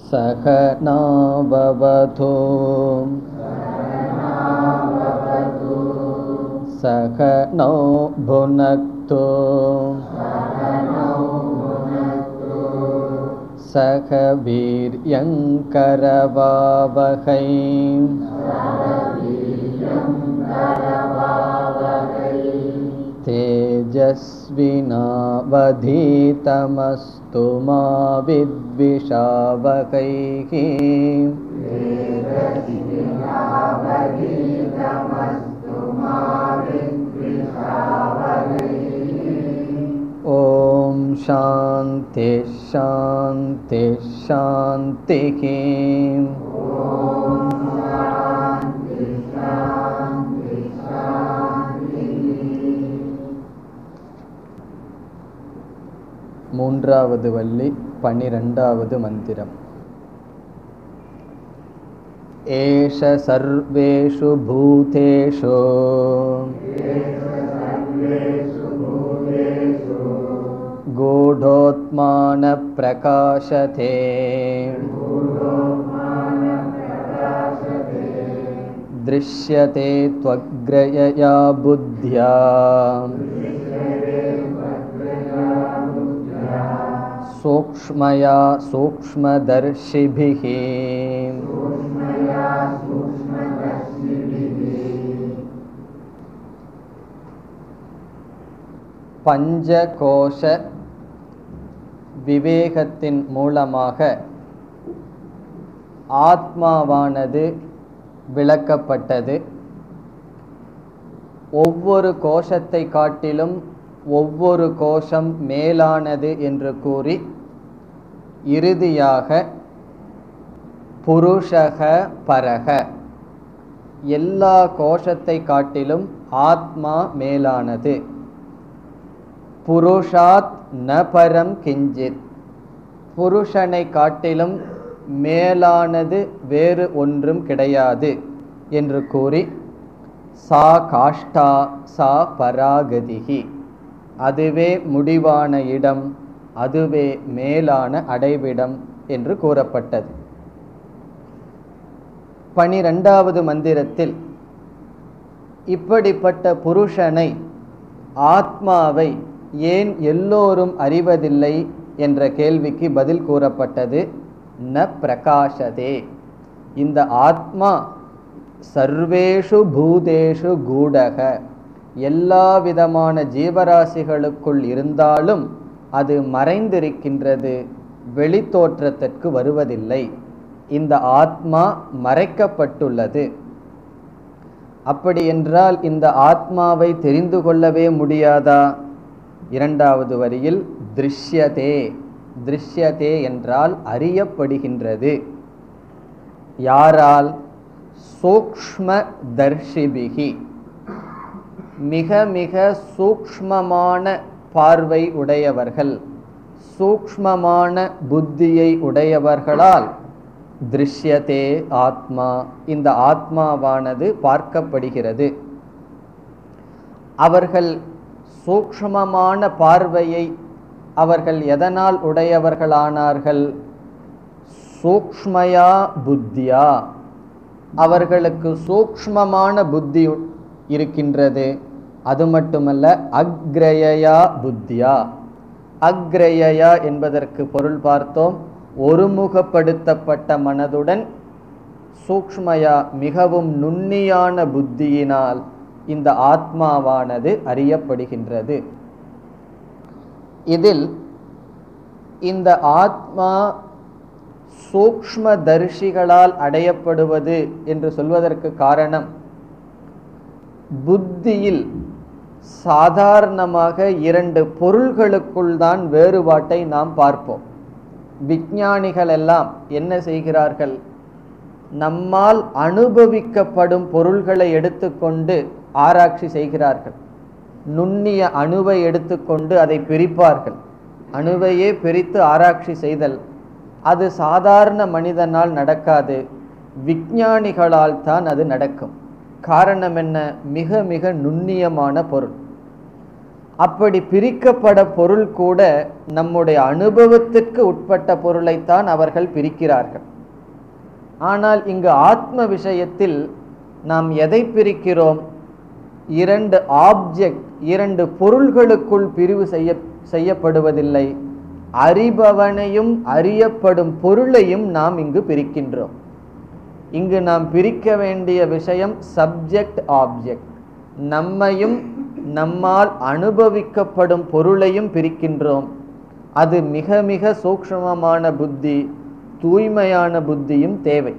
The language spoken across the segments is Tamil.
सह नाववधो सह नो भुनक्तो सह वीर्यङ्करवावहै तेजस्विनावधीतमस्तु मा विद्विषावकैः ॐ शान्ति शान्ति शान्तिः மூன்றாவது வள்ளி பன்னிரெண்டாவது மந்திரம் ஏஷ சர்வேஷு பூதேஷு गूढोत्मानप्रकाशते दृश्यते त्वग्रयया बुद्ध्या सूक्ष्मया सूक्ष्मदर्शिभिः பஞ்சகோஷ விவேகத்தின் மூலமாக ஆத்மாவானது விளக்கப்பட்டது ஒவ்வொரு கோஷத்தை காட்டிலும் ஒவ்வொரு கோஷம் மேலானது என்று கூறி இறுதியாக புருஷக பரக எல்லா கோஷத்தை காட்டிலும் ஆத்மா மேலானது புருஷாத் ந பரம் கிஞ்சித் புருஷனை காட்டிலும் மேலானது வேறு ஒன்றும் கிடையாது என்று கூறி சா காஷ்டா சா பராகதிகி அதுவே முடிவான இடம் அதுவே மேலான அடைவிடம் என்று கூறப்பட்டது பனிரெண்டாவது மந்திரத்தில் இப்படிப்பட்ட புருஷனை ஆத்மாவை ஏன் எல்லோரும் அறிவதில்லை என்ற கேள்விக்கு பதில் கூறப்பட்டது ந பிரகாசதே இந்த ஆத்மா சர்வேஷு பூதேஷு கூடக எல்லா விதமான ஜீவராசிகளுக்குள் இருந்தாலும் அது மறைந்திருக்கின்றது வெளித்தோற்றத்திற்கு வருவதில்லை இந்த ஆத்மா மறைக்கப்பட்டுள்ளது அப்படி என்றால் இந்த ஆத்மாவை தெரிந்து கொள்ளவே முடியாதா இரண்டாவது வரியில் திருஷ்யதே திருஷ்யதே என்றால் அறியப்படுகின்றது யாரால் சூக்ஷ்ம தர்ஷிபிகி மிக மிக சூக்ஷ்மமான பார்வை உடையவர்கள் சூக்ஷ்மமான புத்தியை உடையவர்களால் திருஷ்யதே ஆத்மா இந்த ஆத்மாவானது பார்க்கப்படுகிறது அவர்கள் சூக்ஷ்மமான பார்வையை அவர்கள் எதனால் உடையவர்களானார்கள் சூக்ஷ்மயா புத்தியா அவர்களுக்கு சூக்ஷ்மமான புத்தி இருக்கின்றது அது மட்டுமல்ல அக்ரயா புத்தியா அக்ரயா என்பதற்கு பொருள் பார்த்தோம் ஒருமுகப்படுத்தப்பட்ட மனதுடன் சூக்ஷ்மயா மிகவும் நுண்ணியான புத்தியினால் இந்த ஆத்மாவானது அறியப்படுகின்றது இதில் இந்த ஆத்மா சூக்ஷ்ம தரிசிகளால் அடையப்படுவது என்று சொல்வதற்கு காரணம் புத்தியில் சாதாரணமாக இரண்டு பொருள்களுக்குள் தான் வேறுபாட்டை நாம் பார்ப்போம் விஞ்ஞானிகள் எல்லாம் என்ன செய்கிறார்கள் நம்மால் அனுபவிக்கப்படும் பொருள்களை எடுத்துக்கொண்டு ஆராய்ச்சி செய்கிறார்கள் நுண்ணிய அணுவை எடுத்துக்கொண்டு அதை பிரிப்பார்கள் அணுவையே பிரித்து ஆராய்ச்சி செய்தல் அது சாதாரண மனிதனால் நடக்காது விஞ்ஞானிகளால் தான் அது நடக்கும் காரணம் என்ன மிக மிக நுண்ணியமான பொருள் அப்படி பிரிக்கப்பட பொருள் கூட நம்முடைய அனுபவத்திற்கு உட்பட்ட பொருளைத்தான் அவர்கள் பிரிக்கிறார்கள் ஆனால் இங்கு ஆத்ம விஷயத்தில் நாம் எதை பிரிக்கிறோம் இரண்டு ஆப்ஜெக்ட் இரண்டு பொருள்களுக்குள் பிரிவு செய்ய செய்யப்படுவதில்லை அறிபவனையும் அறியப்படும் பொருளையும் நாம் இங்கு பிரிக்கின்றோம் இங்கு நாம் பிரிக்க வேண்டிய விஷயம் சப்ஜெக்ட் ஆப்ஜெக்ட் நம்மையும் நம்மால் அனுபவிக்கப்படும் பொருளையும் பிரிக்கின்றோம் அது மிக மிக சூக்ஷ்மமான புத்தி தூய்மையான புத்தியும் தேவை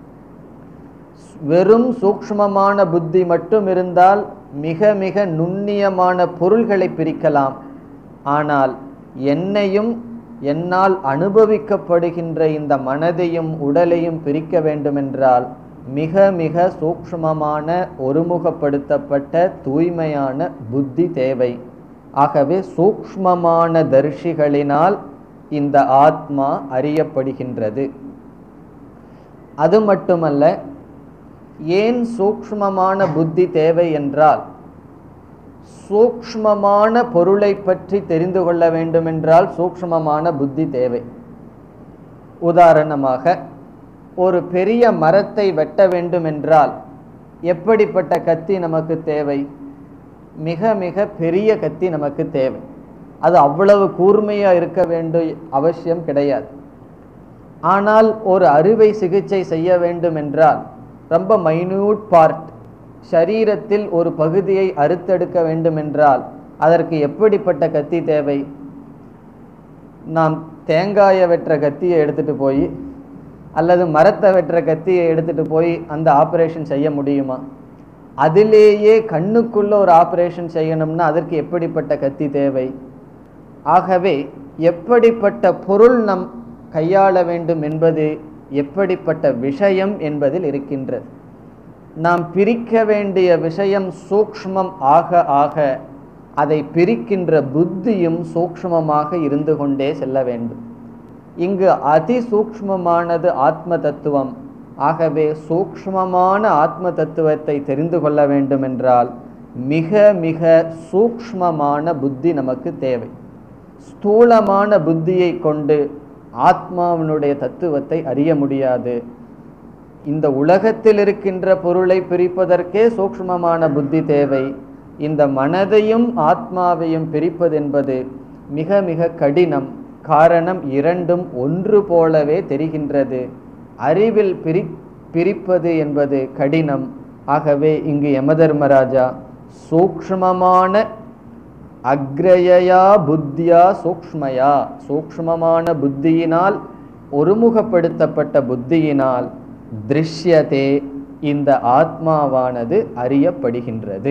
வெறும் சூக்ஷ்மமான புத்தி மட்டும் இருந்தால் மிக மிக நுண்ணியமான பொருள்களை பிரிக்கலாம் ஆனால் என்னையும் என்னால் அனுபவிக்கப்படுகின்ற இந்த மனதையும் உடலையும் பிரிக்க வேண்டுமென்றால் மிக மிக சூக்ஷ்மமான ஒருமுகப்படுத்தப்பட்ட தூய்மையான புத்தி தேவை ஆகவே சூக்ஷ்மமான தரிசிகளினால் இந்த ஆத்மா அறியப்படுகின்றது அது மட்டுமல்ல ஏன் சூக்ஷ்மமான புத்தி தேவை என்றால் சூக்ஷ்மமான பொருளை பற்றி தெரிந்து கொள்ள வேண்டுமென்றால் சூக்ஷ்மமான புத்தி தேவை உதாரணமாக ஒரு பெரிய மரத்தை வெட்ட வேண்டுமென்றால் எப்படிப்பட்ட கத்தி நமக்கு தேவை மிக மிக பெரிய கத்தி நமக்கு தேவை அது அவ்வளவு கூர்மையா இருக்க வேண்டும் அவசியம் கிடையாது ஆனால் ஒரு அறுவை சிகிச்சை செய்ய வேண்டும் என்றால் ரொம்ப மைன்யூட் பார்ட் சரீரத்தில் ஒரு பகுதியை அறுத்தெடுக்க வேண்டுமென்றால் அதற்கு எப்படிப்பட்ட கத்தி தேவை நாம் தேங்காயை வெட்டுற கத்தியை எடுத்துட்டு போய் அல்லது மரத்தை வெட்டுற கத்தியை எடுத்துட்டு போய் அந்த ஆப்ரேஷன் செய்ய முடியுமா அதிலேயே கண்ணுக்குள்ள ஒரு ஆப்ரேஷன் செய்யணும்னா அதற்கு எப்படிப்பட்ட கத்தி தேவை ஆகவே எப்படிப்பட்ட பொருள் நம் கையாள வேண்டும் என்பது எப்படிப்பட்ட விஷயம் என்பதில் இருக்கின்றது நாம் பிரிக்க வேண்டிய விஷயம் சூக்ஷ்மம் ஆக ஆக அதை பிரிக்கின்ற புத்தியும் சூக்ஷ்மமாக இருந்து கொண்டே செல்ல வேண்டும் இங்கு அதி சூக்ஷ்மமானது ஆத்ம தத்துவம் ஆகவே சூக்ஷ்மமான ஆத்ம தத்துவத்தை தெரிந்து கொள்ள வேண்டுமென்றால் மிக மிக சூக்ஷ்மமான புத்தி நமக்கு தேவை ஸ்தூலமான புத்தியை கொண்டு ஆத்மாவினுடைய தத்துவத்தை அறிய முடியாது இந்த உலகத்தில் இருக்கின்ற பொருளை பிரிப்பதற்கே சூக்ஷ்மமான புத்தி தேவை இந்த மனதையும் ஆத்மாவையும் பிரிப்பதென்பது மிக மிக கடினம் காரணம் இரண்டும் ஒன்று போலவே தெரிகின்றது அறிவில் பிரி பிரிப்பது என்பது கடினம் ஆகவே இங்கு யமதர்மராஜா சூக்ஷ்மமான அக்ரயா புத்தியா சூக்ஷ்மயா சூக்ஷ்மமான புத்தியினால் ஒருமுகப்படுத்தப்பட்ட புத்தியினால் திருஷ்யதே இந்த ஆத்மாவானது அறியப்படுகின்றது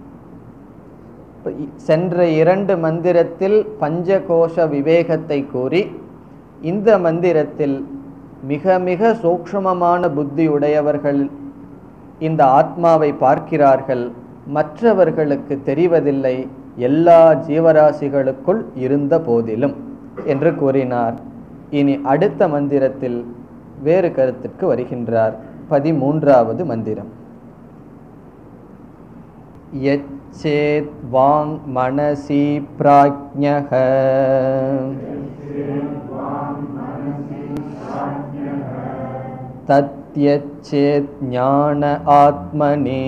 சென்ற இரண்டு மந்திரத்தில் பஞ்சகோஷ விவேகத்தை கூறி இந்த மந்திரத்தில் மிக மிக சூக்ஷ்மமான புத்தி உடையவர்கள் இந்த ஆத்மாவை பார்க்கிறார்கள் மற்றவர்களுக்கு தெரிவதில்லை எல்லா ஜீவராசிகளுக்குள் இருந்த போதிலும் என்று கூறினார் இனி அடுத்த மந்திரத்தில் வேறு கருத்திற்கு வருகின்றார் பதிமூன்றாவது மந்திரம் யச்சேத் வாங் மனசி பிராஜ்ஞக தத்யச்சேத் ஞான ஆத்மனி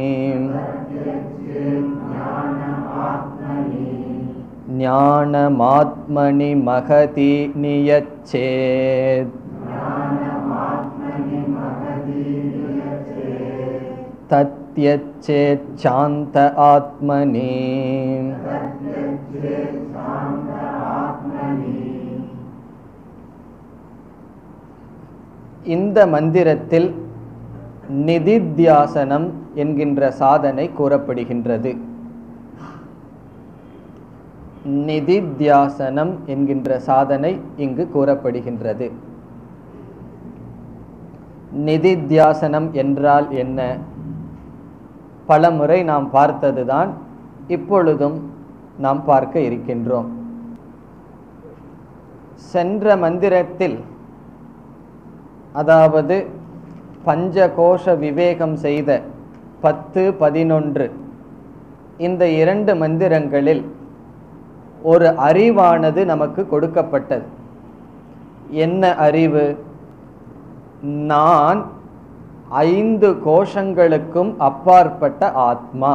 ஞானமாத்மனி மகதி நியச்சேத் तत्यच्चेत् शान्त आत्मनि இந்த மந்திரத்தில் நிதித்தியாசனம் என்கின்ற சாதனை கூறப்படுகின்றது நிதித்தியாசனம் என்கின்ற சாதனை இங்கு கூறப்படுகின்றது நிதித்தியாசனம் என்றால் என்ன பல முறை நாம் பார்த்ததுதான் இப்பொழுதும் நாம் பார்க்க இருக்கின்றோம் சென்ற மந்திரத்தில் அதாவது பஞ்சகோஷ விவேகம் செய்த பத்து பதினொன்று இந்த இரண்டு மந்திரங்களில் ஒரு அறிவானது நமக்கு கொடுக்கப்பட்டது என்ன அறிவு நான் ஐந்து கோஷங்களுக்கும் அப்பாற்பட்ட ஆத்மா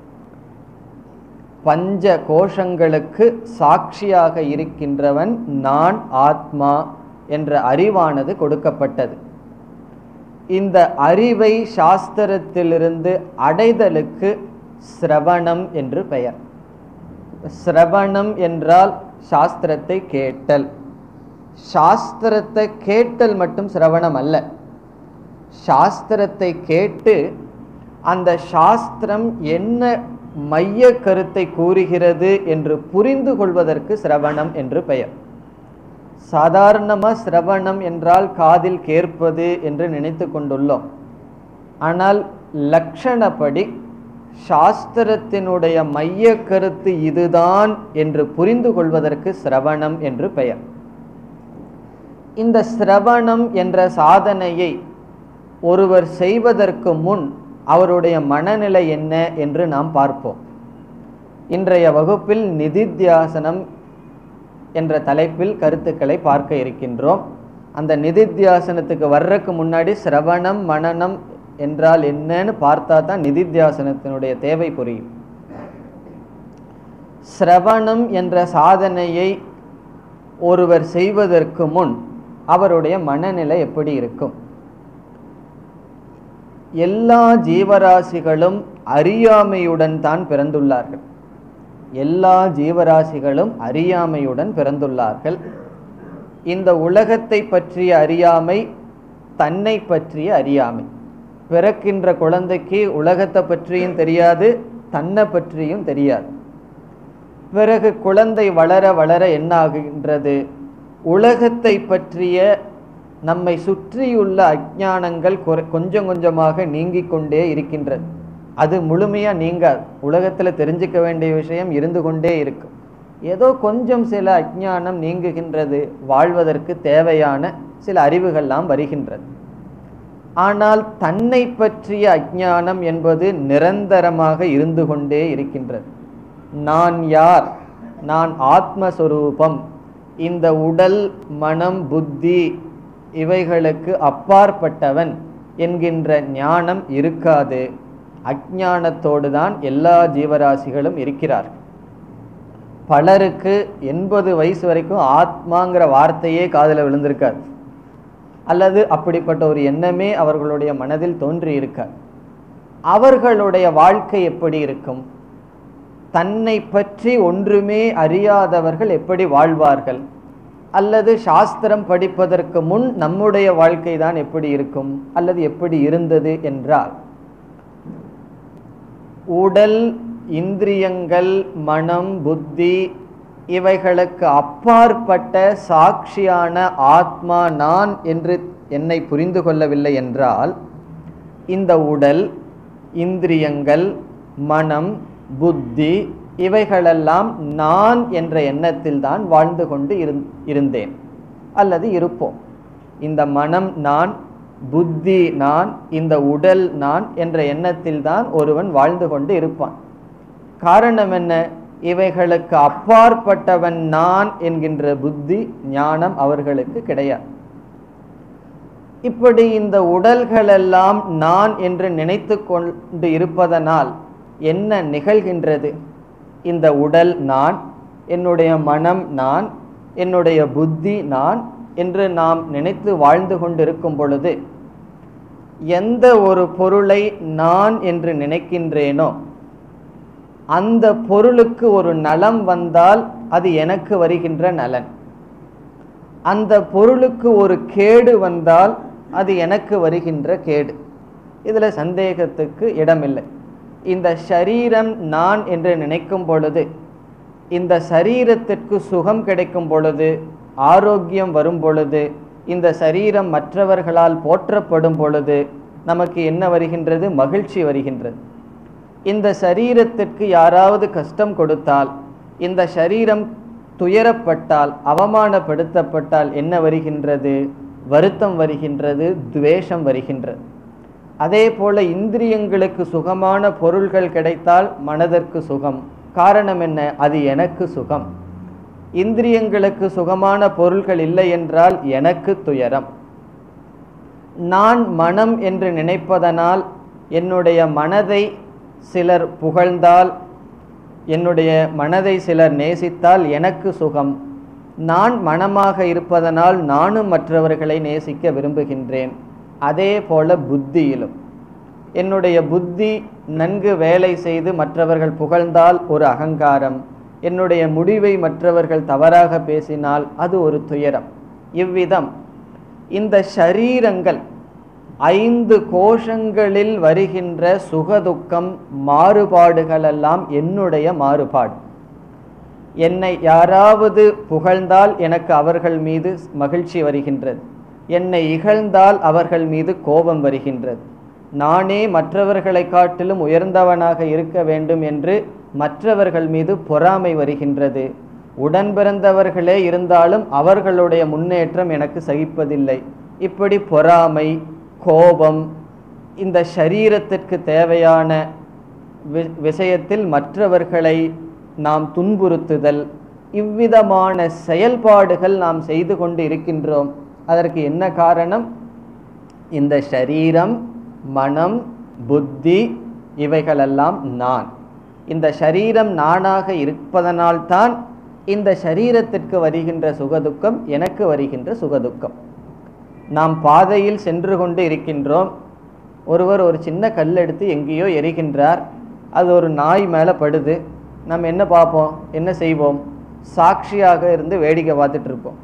பஞ்ச கோஷங்களுக்கு சாட்சியாக இருக்கின்றவன் நான் ஆத்மா என்ற அறிவானது கொடுக்கப்பட்டது இந்த அறிவை சாஸ்திரத்திலிருந்து அடைதலுக்கு சிரவணம் என்று பெயர் சிரவணம் என்றால் சாஸ்திரத்தை கேட்டல் சாஸ்திரத்தை கேட்டல் மட்டும் சிரவணம் அல்ல சாஸ்திரத்தை கேட்டு அந்த சாஸ்திரம் என்ன மைய கருத்தை கூறுகிறது என்று புரிந்து கொள்வதற்கு சிரவணம் என்று பெயர் சாதாரணமாக சிரவணம் என்றால் காதில் கேட்பது என்று நினைத்து கொண்டுள்ளோம் ஆனால் லட்சணப்படி சாஸ்திரத்தினுடைய மைய கருத்து இதுதான் என்று புரிந்து கொள்வதற்கு சிரவணம் என்று பெயர் இந்த சிரவணம் என்ற சாதனையை ஒருவர் செய்வதற்கு முன் அவருடைய மனநிலை என்ன என்று நாம் பார்ப்போம் இன்றைய வகுப்பில் நிதித்தியாசனம் என்ற தலைப்பில் கருத்துக்களை பார்க்க இருக்கின்றோம் அந்த நிதித்தியாசனத்துக்கு வர்றதுக்கு முன்னாடி சிரவணம் மனனம் என்றால் என்னன்னு பார்த்தா தான் நிதித்தியாசனத்தினுடைய தேவை புரியும் சிரவணம் என்ற சாதனையை ஒருவர் செய்வதற்கு முன் அவருடைய மனநிலை எப்படி இருக்கும் எல்லா ஜீவராசிகளும் அறியாமையுடன் தான் பிறந்துள்ளார்கள் எல்லா ஜீவராசிகளும் அறியாமையுடன் பிறந்துள்ளார்கள் இந்த உலகத்தை பற்றிய அறியாமை தன்னை பற்றிய அறியாமை பிறக்கின்ற குழந்தைக்கு உலகத்தை பற்றியும் தெரியாது தன்னை பற்றியும் தெரியாது பிறகு குழந்தை வளர வளர என்ன ஆகின்றது உலகத்தை பற்றிய நம்மை சுற்றியுள்ள அஜானங்கள் கொஞ்சம் கொஞ்சமாக நீங்கிக் கொண்டே இருக்கின்றது அது முழுமையாக நீங்காது உலகத்தில் தெரிஞ்சுக்க வேண்டிய விஷயம் இருந்து கொண்டே இருக்கும் ஏதோ கொஞ்சம் சில அஜானம் நீங்குகின்றது வாழ்வதற்கு தேவையான சில அறிவுகள்லாம் வருகின்றது ஆனால் தன்னை பற்றிய அஜானம் என்பது நிரந்தரமாக இருந்து கொண்டே இருக்கின்றது நான் யார் நான் ஆத்மஸ்வரூபம் இந்த உடல் மனம் புத்தி இவைகளுக்கு அப்பாற்பட்டவன் என்கின்ற ஞானம் இருக்காது அஜானத்தோடு தான் எல்லா ஜீவராசிகளும் இருக்கிறார்கள் பலருக்கு எண்பது வயசு வரைக்கும் ஆத்மாங்கிற வார்த்தையே காதில் விழுந்திருக்காது அல்லது அப்படிப்பட்ட ஒரு எண்ணமே அவர்களுடைய மனதில் தோன்றி இருக்காது அவர்களுடைய வாழ்க்கை எப்படி இருக்கும் தன்னை பற்றி ஒன்றுமே அறியாதவர்கள் எப்படி வாழ்வார்கள் அல்லது சாஸ்திரம் படிப்பதற்கு முன் நம்முடைய வாழ்க்கை தான் எப்படி இருக்கும் அல்லது எப்படி இருந்தது என்றால் உடல் இந்திரியங்கள் மனம் புத்தி இவைகளுக்கு அப்பாற்பட்ட சாட்சியான ஆத்மா நான் என்று என்னை புரிந்து கொள்ளவில்லை என்றால் இந்த உடல் இந்திரியங்கள் மனம் புத்தி இவைகளெல்லாம் நான் என்ற எண்ணத்தில் தான் வாழ்ந்து கொண்டு இருந்தேன் அல்லது இருப்போம் இந்த மனம் நான் புத்தி நான் இந்த உடல் நான் என்ற எண்ணத்தில் தான் ஒருவன் வாழ்ந்து கொண்டு இருப்பான் காரணம் என்ன இவைகளுக்கு அப்பாற்பட்டவன் நான் என்கின்ற புத்தி ஞானம் அவர்களுக்கு கிடையாது இப்படி இந்த உடல்களெல்லாம் நான் என்று நினைத்து கொண்டு இருப்பதனால் என்ன நிகழ்கின்றது இந்த உடல் நான் என்னுடைய மனம் நான் என்னுடைய புத்தி நான் என்று நாம் நினைத்து வாழ்ந்து கொண்டிருக்கும் பொழுது எந்த ஒரு பொருளை நான் என்று நினைக்கின்றேனோ அந்த பொருளுக்கு ஒரு நலம் வந்தால் அது எனக்கு வருகின்ற நலன் அந்த பொருளுக்கு ஒரு கேடு வந்தால் அது எனக்கு வருகின்ற கேடு இதில் சந்தேகத்துக்கு இடமில்லை இந்த சரீரம் நான் என்று நினைக்கும் பொழுது இந்த சரீரத்திற்கு சுகம் கிடைக்கும் பொழுது ஆரோக்கியம் வரும் பொழுது இந்த சரீரம் மற்றவர்களால் போற்றப்படும் பொழுது நமக்கு என்ன வருகின்றது மகிழ்ச்சி வருகின்றது இந்த சரீரத்திற்கு யாராவது கஷ்டம் கொடுத்தால் இந்த சரீரம் துயரப்பட்டால் அவமானப்படுத்தப்பட்டால் என்ன வருகின்றது வருத்தம் வருகின்றது துவேஷம் வருகின்றது அதே போல இந்திரியங்களுக்கு சுகமான பொருள்கள் கிடைத்தால் மனதிற்கு சுகம் காரணம் என்ன அது எனக்கு சுகம் இந்திரியங்களுக்கு சுகமான பொருள்கள் இல்லை என்றால் எனக்கு துயரம் நான் மனம் என்று நினைப்பதனால் என்னுடைய மனதை சிலர் புகழ்ந்தால் என்னுடைய மனதை சிலர் நேசித்தால் எனக்கு சுகம் நான் மனமாக இருப்பதனால் நானும் மற்றவர்களை நேசிக்க விரும்புகின்றேன் அதே போல புத்தியிலும் என்னுடைய புத்தி நன்கு வேலை செய்து மற்றவர்கள் புகழ்ந்தால் ஒரு அகங்காரம் என்னுடைய முடிவை மற்றவர்கள் தவறாக பேசினால் அது ஒரு துயரம் இவ்விதம் இந்த ஷரீரங்கள் ஐந்து கோஷங்களில் வருகின்ற சுகதுக்கம் மாறுபாடுகளெல்லாம் என்னுடைய மாறுபாடு என்னை யாராவது புகழ்ந்தால் எனக்கு அவர்கள் மீது மகிழ்ச்சி வருகின்றது என்னை இகழ்ந்தால் அவர்கள் மீது கோபம் வருகின்றது நானே மற்றவர்களை காட்டிலும் உயர்ந்தவனாக இருக்க வேண்டும் என்று மற்றவர்கள் மீது பொறாமை வருகின்றது உடன் பிறந்தவர்களே இருந்தாலும் அவர்களுடைய முன்னேற்றம் எனக்கு சகிப்பதில்லை இப்படி பொறாமை கோபம் இந்த சரீரத்திற்கு தேவையான வி- விஷயத்தில் மற்றவர்களை நாம் துன்புறுத்துதல் இவ்விதமான செயல்பாடுகள் நாம் செய்து கொண்டு இருக்கின்றோம் அதற்கு என்ன காரணம் இந்த ஷரீரம் மனம் புத்தி இவைகளெல்லாம் நான் இந்த ஷரீரம் நானாக இருப்பதனால்தான் இந்த ஷரீரத்திற்கு வருகின்ற சுகதுக்கம் எனக்கு வருகின்ற சுகதுக்கம் நாம் பாதையில் சென்று கொண்டு இருக்கின்றோம் ஒருவர் ஒரு சின்ன கல் எடுத்து எங்கேயோ எரிகின்றார் அது ஒரு நாய் மேலே படுது நம்ம என்ன பார்ப்போம் என்ன செய்வோம் சாட்சியாக இருந்து வேடிக்கை பார்த்துட்டு இருப்போம்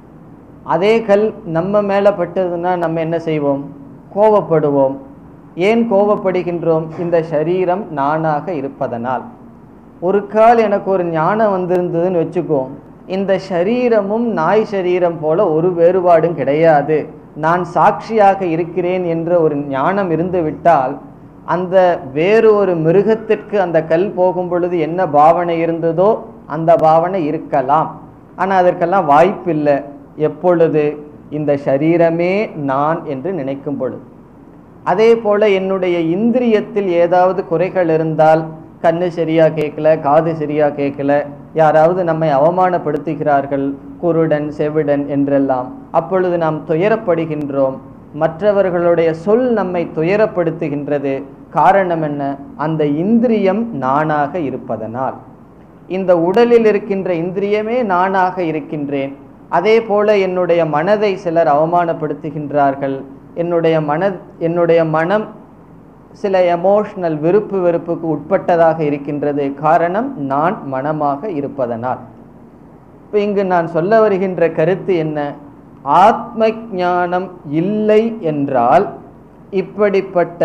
அதே கல் நம்ம மேலே பட்டதுன்னா நம்ம என்ன செய்வோம் கோபப்படுவோம் ஏன் கோபப்படுகின்றோம் இந்த சரீரம் நானாக இருப்பதனால் ஒரு கால் எனக்கு ஒரு ஞானம் வந்திருந்ததுன்னு வச்சுக்கோ இந்த சரீரமும் நாய் சரீரம் போல ஒரு வேறுபாடும் கிடையாது நான் சாட்சியாக இருக்கிறேன் என்ற ஒரு ஞானம் இருந்து விட்டால் அந்த வேறு ஒரு மிருகத்திற்கு அந்த கல் போகும் பொழுது என்ன பாவனை இருந்ததோ அந்த பாவனை இருக்கலாம் ஆனால் அதற்கெல்லாம் வாய்ப்பில்லை எப்பொழுது இந்த சரீரமே நான் என்று நினைக்கும் பொழுது அதே போல என்னுடைய இந்திரியத்தில் ஏதாவது குறைகள் இருந்தால் கண்ணு சரியா கேட்கல காது சரியா கேட்கல யாராவது நம்மை அவமானப்படுத்துகிறார்கள் குருடன் செவிடன் என்றெல்லாம் அப்பொழுது நாம் துயரப்படுகின்றோம் மற்றவர்களுடைய சொல் நம்மை துயரப்படுத்துகின்றது காரணம் என்ன அந்த இந்திரியம் நானாக இருப்பதனால் இந்த உடலில் இருக்கின்ற இந்திரியமே நானாக இருக்கின்றேன் அதே போல என்னுடைய மனதை சிலர் அவமானப்படுத்துகின்றார்கள் என்னுடைய மன என்னுடைய மனம் சில எமோஷனல் விருப்பு வெறுப்புக்கு உட்பட்டதாக இருக்கின்றது காரணம் நான் மனமாக இருப்பதனால் இப்போ இங்கு நான் சொல்ல வருகின்ற கருத்து என்ன ஆத்ம ஞானம் இல்லை என்றால் இப்படிப்பட்ட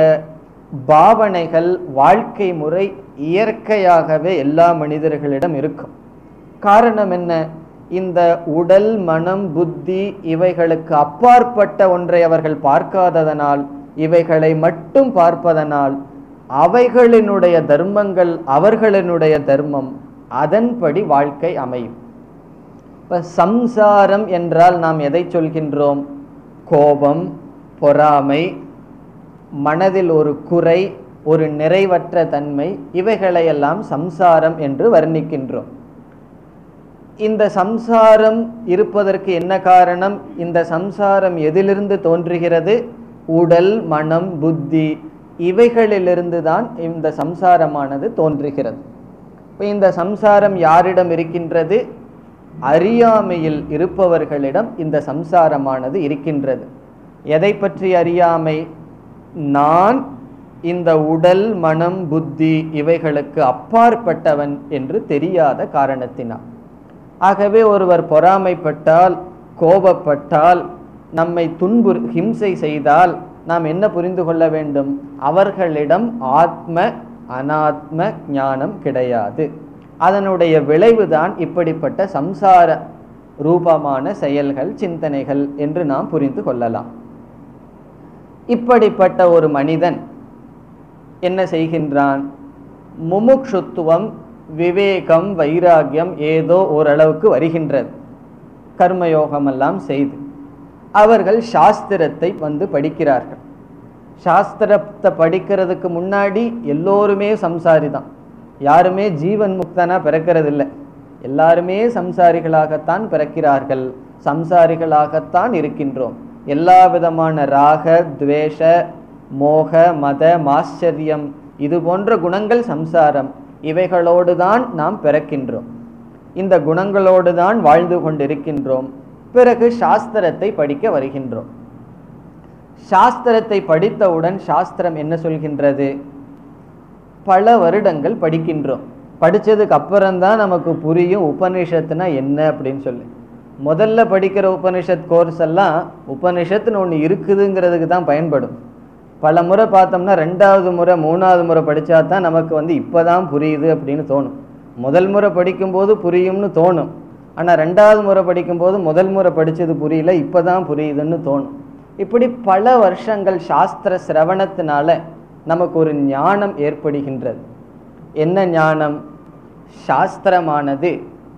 பாவனைகள் வாழ்க்கை முறை இயற்கையாகவே எல்லா மனிதர்களிடம் இருக்கும் காரணம் என்ன இந்த உடல் மனம் புத்தி இவைகளுக்கு அப்பாற்பட்ட ஒன்றை அவர்கள் பார்க்காததனால் இவைகளை மட்டும் பார்ப்பதனால் அவைகளினுடைய தர்மங்கள் அவர்களினுடைய தர்மம் அதன்படி வாழ்க்கை அமையும் இப்ப சம்சாரம் என்றால் நாம் எதை சொல்கின்றோம் கோபம் பொறாமை மனதில் ஒரு குறை ஒரு நிறைவற்ற தன்மை இவைகளையெல்லாம் சம்சாரம் என்று வர்ணிக்கின்றோம் இந்த சம்சாரம் இருப்பதற்கு என்ன காரணம் இந்த சம்சாரம் எதிலிருந்து தோன்றுகிறது உடல் மனம் புத்தி இவைகளிலிருந்து தான் இந்த சம்சாரமானது தோன்றுகிறது இப்ப இந்த சம்சாரம் யாரிடம் இருக்கின்றது அறியாமையில் இருப்பவர்களிடம் இந்த சம்சாரமானது இருக்கின்றது எதை பற்றி அறியாமை நான் இந்த உடல் மனம் புத்தி இவைகளுக்கு அப்பாற்பட்டவன் என்று தெரியாத காரணத்தினால் ஆகவே ஒருவர் பொறாமைப்பட்டால் கோபப்பட்டால் நம்மை துன்புறு ஹிம்சை செய்தால் நாம் என்ன புரிந்து கொள்ள வேண்டும் அவர்களிடம் ஆத்ம அனாத்ம ஞானம் கிடையாது அதனுடைய விளைவுதான் இப்படிப்பட்ட சம்சார ரூபமான செயல்கள் சிந்தனைகள் என்று நாம் புரிந்து கொள்ளலாம் இப்படிப்பட்ட ஒரு மனிதன் என்ன செய்கின்றான் முமுக்ஷுத்துவம் விவேகம் வைராகியம் ஏதோ ஓரளவுக்கு வருகின்றது கர்மயோகம் எல்லாம் செய்து அவர்கள் சாஸ்திரத்தை வந்து படிக்கிறார்கள் சாஸ்திரத்தை படிக்கிறதுக்கு முன்னாடி எல்லோருமே சம்சாரி தான் யாருமே ஜீவன் முக்தனா பிறக்கிறது இல்லை எல்லாருமே சம்சாரிகளாகத்தான் பிறக்கிறார்கள் சம்சாரிகளாகத்தான் இருக்கின்றோம் எல்லா விதமான ராக துவேஷ மோக மத மாச்சரியம் இது போன்ற குணங்கள் சம்சாரம் இவைகளோடு தான் நாம் பிறக்கின்றோம் இந்த குணங்களோடு தான் வாழ்ந்து கொண்டிருக்கின்றோம் பிறகு சாஸ்திரத்தை படிக்க வருகின்றோம் சாஸ்திரத்தை படித்தவுடன் சாஸ்திரம் என்ன சொல்கின்றது பல வருடங்கள் படிக்கின்றோம் படித்ததுக்கு அப்புறம்தான் நமக்கு புரியும் உபனிஷத்துனா என்ன அப்படின்னு சொல்லி முதல்ல படிக்கிற உபனிஷத் கோர்ஸ் எல்லாம் உபனிஷத்துன்னு ஒன்று இருக்குதுங்கிறதுக்கு தான் பயன்படும் பல முறை பார்த்தோம்னா ரெண்டாவது முறை மூணாவது முறை படித்தா தான் நமக்கு வந்து இப்போ தான் புரியுது அப்படின்னு தோணும் முதல் முறை படிக்கும்போது புரியும்னு தோணும் ஆனால் ரெண்டாவது முறை படிக்கும்போது முதல் முறை படித்தது புரியல இப்போ தான் புரியுதுன்னு தோணும் இப்படி பல வருஷங்கள் சாஸ்திர சிரவணத்தினால நமக்கு ஒரு ஞானம் ஏற்படுகின்றது என்ன ஞானம் சாஸ்திரமானது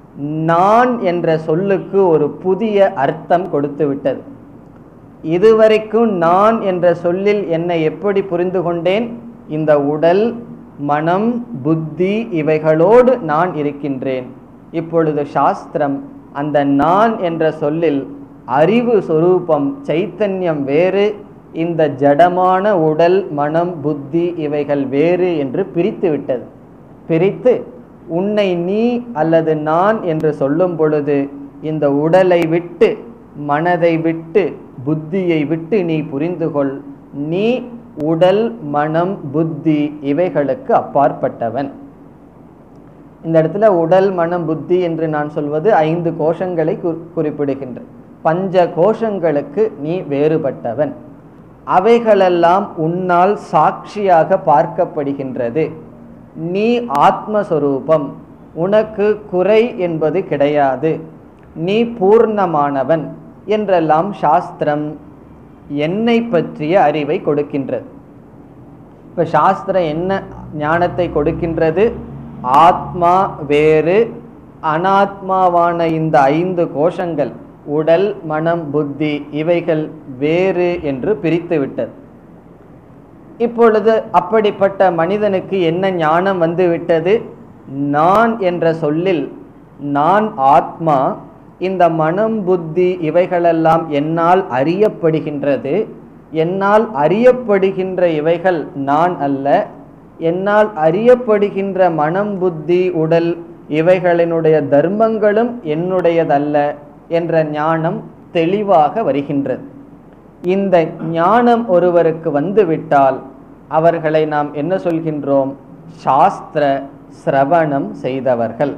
நான் என்ற சொல்லுக்கு ஒரு புதிய அர்த்தம் கொடுத்து விட்டது இதுவரைக்கும் நான் என்ற சொல்லில் என்னை எப்படி புரிந்து கொண்டேன் இந்த உடல் மனம் புத்தி இவைகளோடு நான் இருக்கின்றேன் இப்பொழுது சாஸ்திரம் அந்த நான் என்ற சொல்லில் அறிவு சொரூபம் சைத்தன்யம் வேறு இந்த ஜடமான உடல் மனம் புத்தி இவைகள் வேறு என்று பிரித்து விட்டது பிரித்து உன்னை நீ அல்லது நான் என்று சொல்லும் பொழுது இந்த உடலை விட்டு மனதை விட்டு புத்தியை விட்டு நீ புரிந்து கொள் நீ உடல் மனம் புத்தி இவைகளுக்கு அப்பாற்பட்டவன் இந்த இடத்துல உடல் மனம் புத்தி என்று நான் சொல்வது ஐந்து கோஷங்களை குறி- குறிப்பிடுகின்ற பஞ்ச கோஷங்களுக்கு நீ வேறுபட்டவன் அவைகளெல்லாம் உன்னால் சாட்சியாக பார்க்கப்படுகின்றது நீ ஆத்மஸ்வரூபம் உனக்கு குறை என்பது கிடையாது நீ பூர்ணமானவன் என்றெல்லாம் சாஸ்திரம் என்னை பற்றிய அறிவை கொடுக்கின்றது இப்போ சாஸ்திரம் என்ன ஞானத்தை கொடுக்கின்றது ஆத்மா வேறு அனாத்மாவான இந்த ஐந்து கோஷங்கள் உடல் மனம் புத்தி இவைகள் வேறு என்று பிரித்து விட்டது இப்பொழுது அப்படிப்பட்ட மனிதனுக்கு என்ன ஞானம் வந்து விட்டது நான் என்ற சொல்லில் நான் ஆத்மா இந்த மனம் புத்தி இவைகளெல்லாம் என்னால் அறியப்படுகின்றது என்னால் அறியப்படுகின்ற இவைகள் நான் அல்ல என்னால் அறியப்படுகின்ற மனம் புத்தி உடல் இவைகளினுடைய தர்மங்களும் என்னுடையதல்ல என்ற ஞானம் தெளிவாக வருகின்றது இந்த ஞானம் ஒருவருக்கு வந்துவிட்டால் அவர்களை நாம் என்ன சொல்கின்றோம் சாஸ்திர சிரவணம் செய்தவர்கள்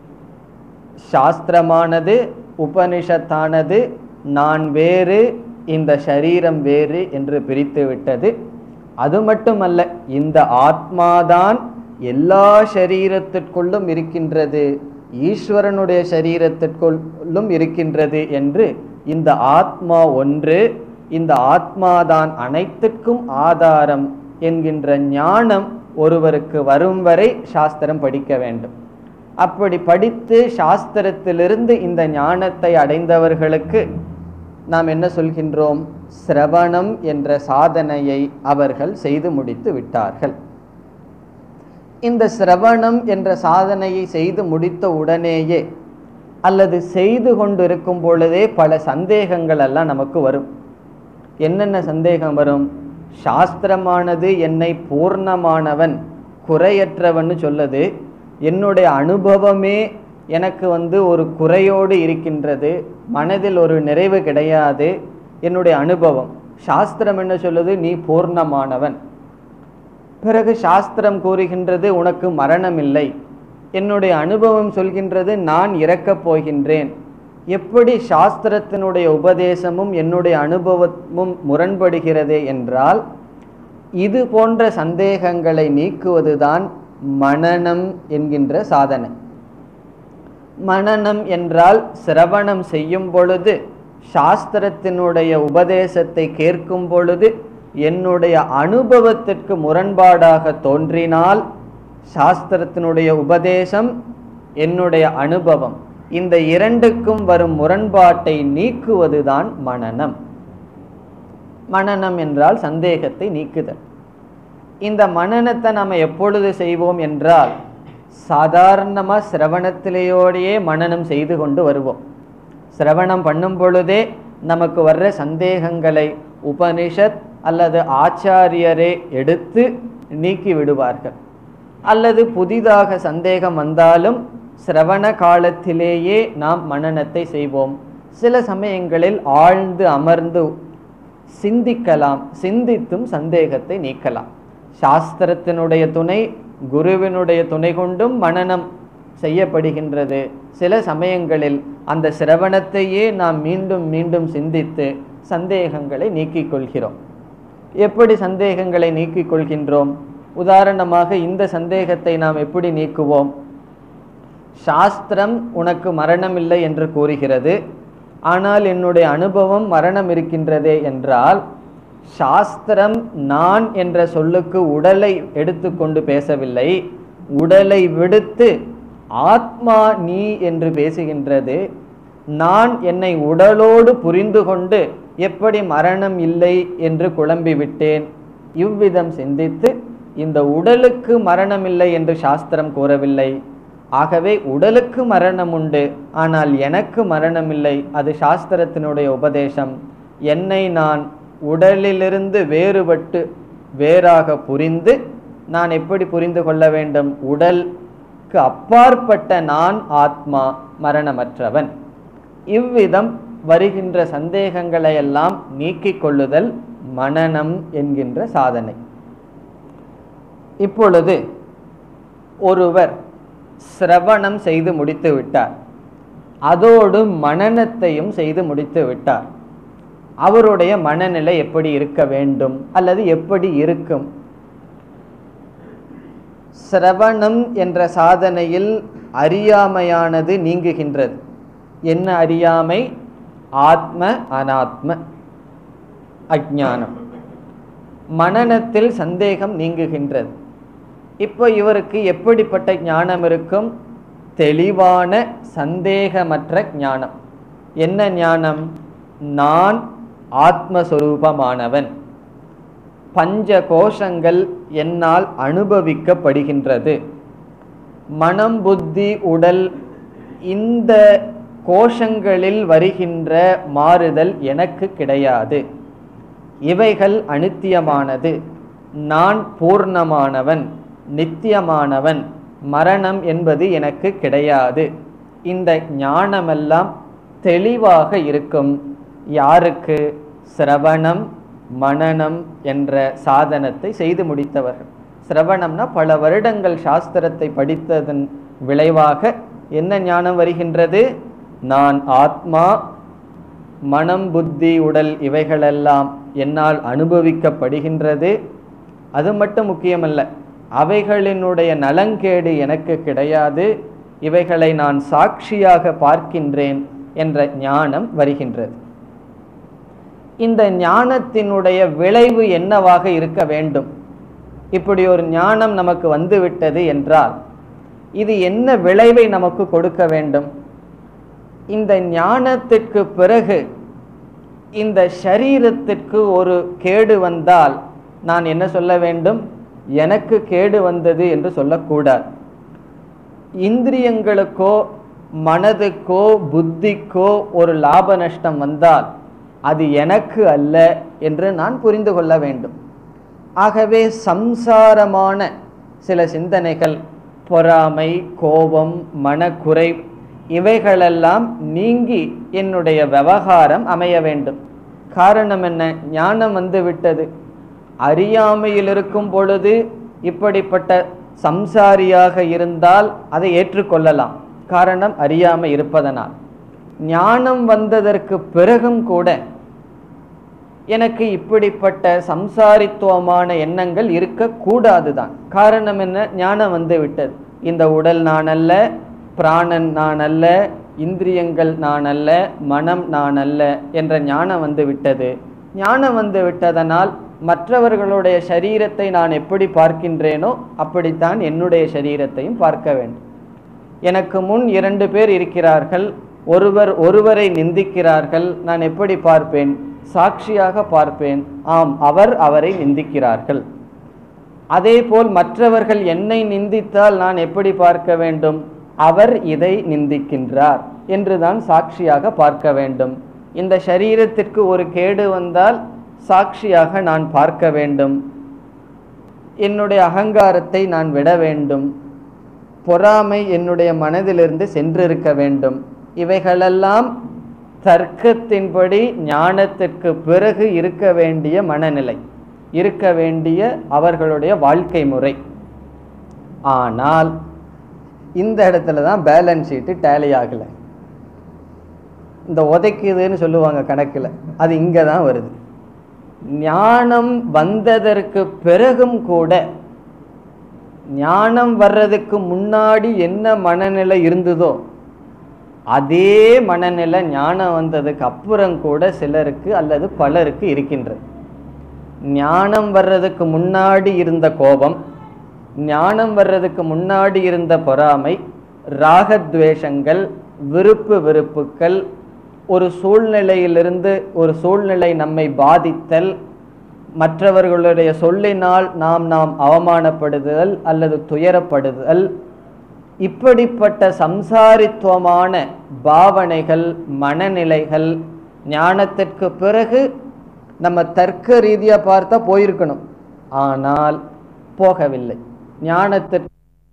சாஸ்திரமானது உபனிஷத்தானது நான் வேறு இந்த சரீரம் வேறு என்று பிரித்து விட்டது அது மட்டுமல்ல இந்த ஆத்மாதான் எல்லா சரீரத்திற்குள்ளும் இருக்கின்றது ஈஸ்வரனுடைய சரீரத்திற்குள்ளும் இருக்கின்றது என்று இந்த ஆத்மா ஒன்று இந்த ஆத்மாதான் அனைத்திற்கும் ஆதாரம் என்கின்ற ஞானம் ஒருவருக்கு வரும் வரை சாஸ்திரம் படிக்க வேண்டும் அப்படி படித்து சாஸ்திரத்திலிருந்து இந்த ஞானத்தை அடைந்தவர்களுக்கு நாம் என்ன சொல்கின்றோம் சிரவணம் என்ற சாதனையை அவர்கள் செய்து முடித்து விட்டார்கள் இந்த சிரவணம் என்ற சாதனையை செய்து முடித்த உடனேயே அல்லது செய்து கொண்டிருக்கும் பொழுதே பல சந்தேகங்கள் எல்லாம் நமக்கு வரும் என்னென்ன சந்தேகம் வரும் சாஸ்திரமானது என்னை பூர்ணமானவன் குறையற்றவன்னு சொல்லுது என்னுடைய அனுபவமே எனக்கு வந்து ஒரு குறையோடு இருக்கின்றது மனதில் ஒரு நிறைவு கிடையாது என்னுடைய அனுபவம் சாஸ்திரம் என்ன சொல்லுது நீ பூர்ணமானவன் பிறகு சாஸ்திரம் கூறுகின்றது உனக்கு மரணம் இல்லை என்னுடைய அனுபவம் சொல்கின்றது நான் இறக்கப் போகின்றேன் எப்படி சாஸ்திரத்தினுடைய உபதேசமும் என்னுடைய அனுபவமும் முரண்படுகிறது என்றால் இது போன்ற சந்தேகங்களை நீக்குவதுதான் மனனம் என்கின்ற சாதனை மனனம் என்றால் சிரவணம் செய்யும் பொழுது சாஸ்திரத்தினுடைய உபதேசத்தை கேட்கும் பொழுது என்னுடைய அனுபவத்திற்கு முரண்பாடாக தோன்றினால் சாஸ்திரத்தினுடைய உபதேசம் என்னுடைய அனுபவம் இந்த இரண்டுக்கும் வரும் முரண்பாட்டை நீக்குவதுதான் மனனம் மனனம் என்றால் சந்தேகத்தை நீக்குதல் இந்த மனனத்தை நம்ம எப்பொழுது செய்வோம் என்றால் சாதாரணமாக சிரவணத்திலேயோடையே மனனம் செய்து கொண்டு வருவோம் சிரவணம் பண்ணும் பொழுதே நமக்கு வர்ற சந்தேகங்களை உபனிஷத் அல்லது ஆச்சாரியரே எடுத்து நீக்கி விடுவார்கள் அல்லது புதிதாக சந்தேகம் வந்தாலும் சிரவண காலத்திலேயே நாம் மனனத்தை செய்வோம் சில சமயங்களில் ஆழ்ந்து அமர்ந்து சிந்திக்கலாம் சிந்தித்தும் சந்தேகத்தை நீக்கலாம் சாஸ்திரத்தினுடைய துணை குருவினுடைய துணை கொண்டும் மனனம் செய்யப்படுகின்றது சில சமயங்களில் அந்த சிரவணத்தையே நாம் மீண்டும் மீண்டும் சிந்தித்து சந்தேகங்களை நீக்கிக் கொள்கிறோம் எப்படி சந்தேகங்களை நீக்கிக் கொள்கின்றோம் உதாரணமாக இந்த சந்தேகத்தை நாம் எப்படி நீக்குவோம் சாஸ்திரம் உனக்கு மரணம் இல்லை என்று கூறுகிறது ஆனால் என்னுடைய அனுபவம் மரணம் இருக்கின்றதே என்றால் சாஸ்திரம் நான் என்ற சொல்லுக்கு உடலை எடுத்துக்கொண்டு பேசவில்லை உடலை விடுத்து ஆத்மா நீ என்று பேசுகின்றது நான் என்னை உடலோடு புரிந்து கொண்டு எப்படி மரணம் இல்லை என்று குழம்பி விட்டேன் இவ்விதம் சிந்தித்து இந்த உடலுக்கு மரணம் இல்லை என்று சாஸ்திரம் கூறவில்லை ஆகவே உடலுக்கு மரணம் உண்டு ஆனால் எனக்கு மரணம் இல்லை அது சாஸ்திரத்தினுடைய உபதேசம் என்னை நான் உடலிலிருந்து வேறுபட்டு வேறாக புரிந்து நான் எப்படி புரிந்து கொள்ள வேண்டும் உடலுக்கு அப்பாற்பட்ட நான் ஆத்மா மரணமற்றவன் இவ்விதம் வருகின்ற சந்தேகங்களை எல்லாம் நீக்கிக் கொள்ளுதல் மனனம் என்கின்ற சாதனை இப்பொழுது ஒருவர் சிரவணம் செய்து முடித்து விட்டார் அதோடு மனனத்தையும் செய்து முடித்து விட்டார் அவருடைய மனநிலை எப்படி இருக்க வேண்டும் அல்லது எப்படி இருக்கும் சிரவணம் என்ற சாதனையில் அறியாமையானது நீங்குகின்றது என்ன அறியாமை ஆத்ம அனாத்ம அஜானம் மனனத்தில் சந்தேகம் நீங்குகின்றது இப்போ இவருக்கு எப்படிப்பட்ட ஞானம் இருக்கும் தெளிவான சந்தேகமற்ற ஞானம் என்ன ஞானம் நான் ஆத்மஸ்வரூபமானவன் பஞ்ச கோஷங்கள் என்னால் அனுபவிக்கப்படுகின்றது மனம் புத்தி உடல் இந்த கோஷங்களில் வருகின்ற மாறுதல் எனக்கு கிடையாது இவைகள் அனித்தியமானது நான் பூர்ணமானவன் நித்தியமானவன் மரணம் என்பது எனக்கு கிடையாது இந்த ஞானமெல்லாம் தெளிவாக இருக்கும் யாருக்கு சிரவணம் மனனம் என்ற சாதனத்தை செய்து முடித்தவர்கள் சிரவணம்னா பல வருடங்கள் சாஸ்திரத்தை படித்ததன் விளைவாக என்ன ஞானம் வருகின்றது நான் ஆத்மா மனம் புத்தி உடல் இவைகளெல்லாம் என்னால் அனுபவிக்கப்படுகின்றது அது மட்டும் முக்கியமல்ல அவைகளினுடைய நலங்கேடு எனக்கு கிடையாது இவைகளை நான் சாட்சியாக பார்க்கின்றேன் என்ற ஞானம் வருகின்றது இந்த ஞானத்தினுடைய விளைவு என்னவாக இருக்க வேண்டும் இப்படி ஒரு ஞானம் நமக்கு வந்துவிட்டது என்றால் இது என்ன விளைவை நமக்கு கொடுக்க வேண்டும் இந்த ஞானத்திற்கு பிறகு இந்த சரீரத்திற்கு ஒரு கேடு வந்தால் நான் என்ன சொல்ல வேண்டும் எனக்கு கேடு வந்தது என்று சொல்லக்கூடாது இந்திரியங்களுக்கோ மனதுக்கோ புத்திக்கோ ஒரு லாப நஷ்டம் வந்தால் அது எனக்கு அல்ல என்று நான் புரிந்து கொள்ள வேண்டும் ஆகவே சம்சாரமான சில சிந்தனைகள் பொறாமை கோபம் மனக்குறை இவைகளெல்லாம் நீங்கி என்னுடைய விவகாரம் அமைய வேண்டும் காரணம் என்ன ஞானம் வந்து விட்டது அறியாமையில் இருக்கும் பொழுது இப்படிப்பட்ட சம்சாரியாக இருந்தால் அதை ஏற்றுக்கொள்ளலாம் காரணம் அறியாமை இருப்பதனால் ஞானம் வந்ததற்கு பிறகும் கூட எனக்கு இப்படிப்பட்ட சம்சாரித்துவமான எண்ணங்கள் இருக்கக்கூடாது தான் காரணம் என்ன ஞானம் வந்து விட்டது இந்த உடல் நான் அல்ல பிராணன் நான் அல்ல இந்திரியங்கள் நான் அல்ல மனம் நான் அல்ல என்ற ஞானம் வந்து விட்டது ஞானம் வந்து விட்டதனால் மற்றவர்களுடைய சரீரத்தை நான் எப்படி பார்க்கின்றேனோ அப்படித்தான் என்னுடைய சரீரத்தையும் பார்க்க வேண்டும் எனக்கு முன் இரண்டு பேர் இருக்கிறார்கள் ஒருவர் ஒருவரை நிந்திக்கிறார்கள் நான் எப்படி பார்ப்பேன் சாட்சியாக பார்ப்பேன் ஆம் அவர் அவரை நிந்திக்கிறார்கள் அதே போல் மற்றவர்கள் என்னை நிந்தித்தால் நான் எப்படி பார்க்க வேண்டும் அவர் இதை நிந்திக்கின்றார் என்றுதான் சாட்சியாக பார்க்க வேண்டும் இந்த சரீரத்திற்கு ஒரு கேடு வந்தால் சாட்சியாக நான் பார்க்க வேண்டும் என்னுடைய அகங்காரத்தை நான் விட வேண்டும் பொறாமை என்னுடைய மனதிலிருந்து சென்றிருக்க வேண்டும் இவைகளெல்லாம் தர்க்கத்தின்படி ஞானத்திற்கு பிறகு இருக்க வேண்டிய மனநிலை இருக்க வேண்டிய அவர்களுடைய வாழ்க்கை முறை ஆனால் இந்த இடத்துல தான் பேலன்ஸ் ஷீட்டு டேலி ஆகலை இந்த உதைக்குதுன்னு சொல்லுவாங்க கணக்கில் அது இங்கே தான் வருது ஞானம் வந்ததற்கு பிறகும் கூட ஞானம் வர்றதுக்கு முன்னாடி என்ன மனநிலை இருந்ததோ அதே மனநிலை ஞானம் வந்ததுக்கு அப்புறம் கூட சிலருக்கு அல்லது பலருக்கு இருக்கின்றது ஞானம் வர்றதுக்கு முன்னாடி இருந்த கோபம் ஞானம் வர்றதுக்கு முன்னாடி இருந்த பொறாமை ராகத்வேஷங்கள் விருப்பு வெறுப்புக்கள் ஒரு சூழ்நிலையிலிருந்து ஒரு சூழ்நிலை நம்மை பாதித்தல் மற்றவர்களுடைய சொல்லினால் நாம் நாம் அவமானப்படுதல் அல்லது துயரப்படுதல் இப்படிப்பட்ட சம்சாரித்துவமான பாவனைகள் மனநிலைகள் ஞானத்திற்கு பிறகு நம்ம தர்க்க ரீதியாக பார்த்தா போயிருக்கணும் ஆனால் போகவில்லை ஞானத்திற்கு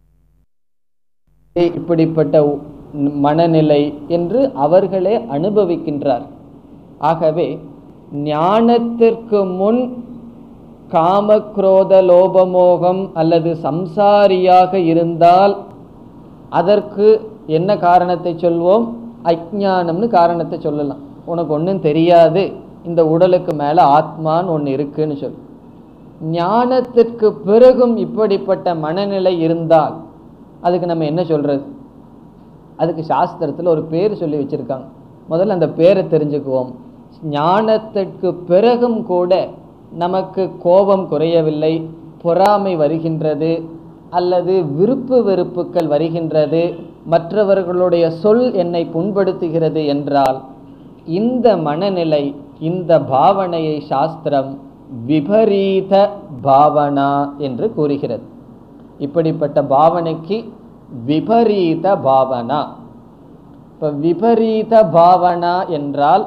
இப்படிப்பட்ட மனநிலை என்று அவர்களே அனுபவிக்கின்றார் ஆகவே ஞானத்திற்கு முன் காமக்ரோத லோபமோகம் அல்லது சம்சாரியாக இருந்தால் அதற்கு என்ன காரணத்தை சொல்வோம் அஜ்ஞானம்னு காரணத்தை சொல்லலாம் உனக்கு ஒன்றும் தெரியாது இந்த உடலுக்கு மேலே ஆத்மான்னு ஒன்று இருக்குன்னு சொல் ஞானத்திற்கு பிறகும் இப்படிப்பட்ட மனநிலை இருந்தால் அதுக்கு நம்ம என்ன சொல்றது அதுக்கு சாஸ்திரத்தில் ஒரு பேர் சொல்லி வச்சிருக்காங்க முதல்ல அந்த பேரை தெரிஞ்சுக்குவோம் ஞானத்திற்கு பிறகும் கூட நமக்கு கோபம் குறையவில்லை பொறாமை வருகின்றது அல்லது விருப்பு வெறுப்புகள் வருகின்றது மற்றவர்களுடைய சொல் என்னை புண்படுத்துகிறது என்றால் இந்த மனநிலை இந்த பாவனையை சாஸ்திரம் விபரீத பாவனா என்று கூறுகிறது இப்படிப்பட்ட பாவனைக்கு விபரீத பாவனா இப்போ விபரீத பாவனா என்றால்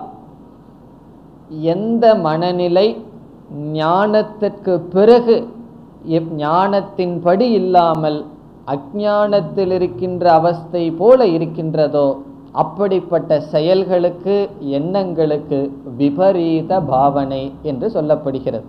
எந்த மனநிலை ஞானத்திற்கு பிறகு எப் ஞானத்தின்படி இல்லாமல் அஜானத்தில் இருக்கின்ற அவஸ்தை போல இருக்கின்றதோ அப்படிப்பட்ட செயல்களுக்கு எண்ணங்களுக்கு விபரீத பாவனை என்று சொல்லப்படுகிறது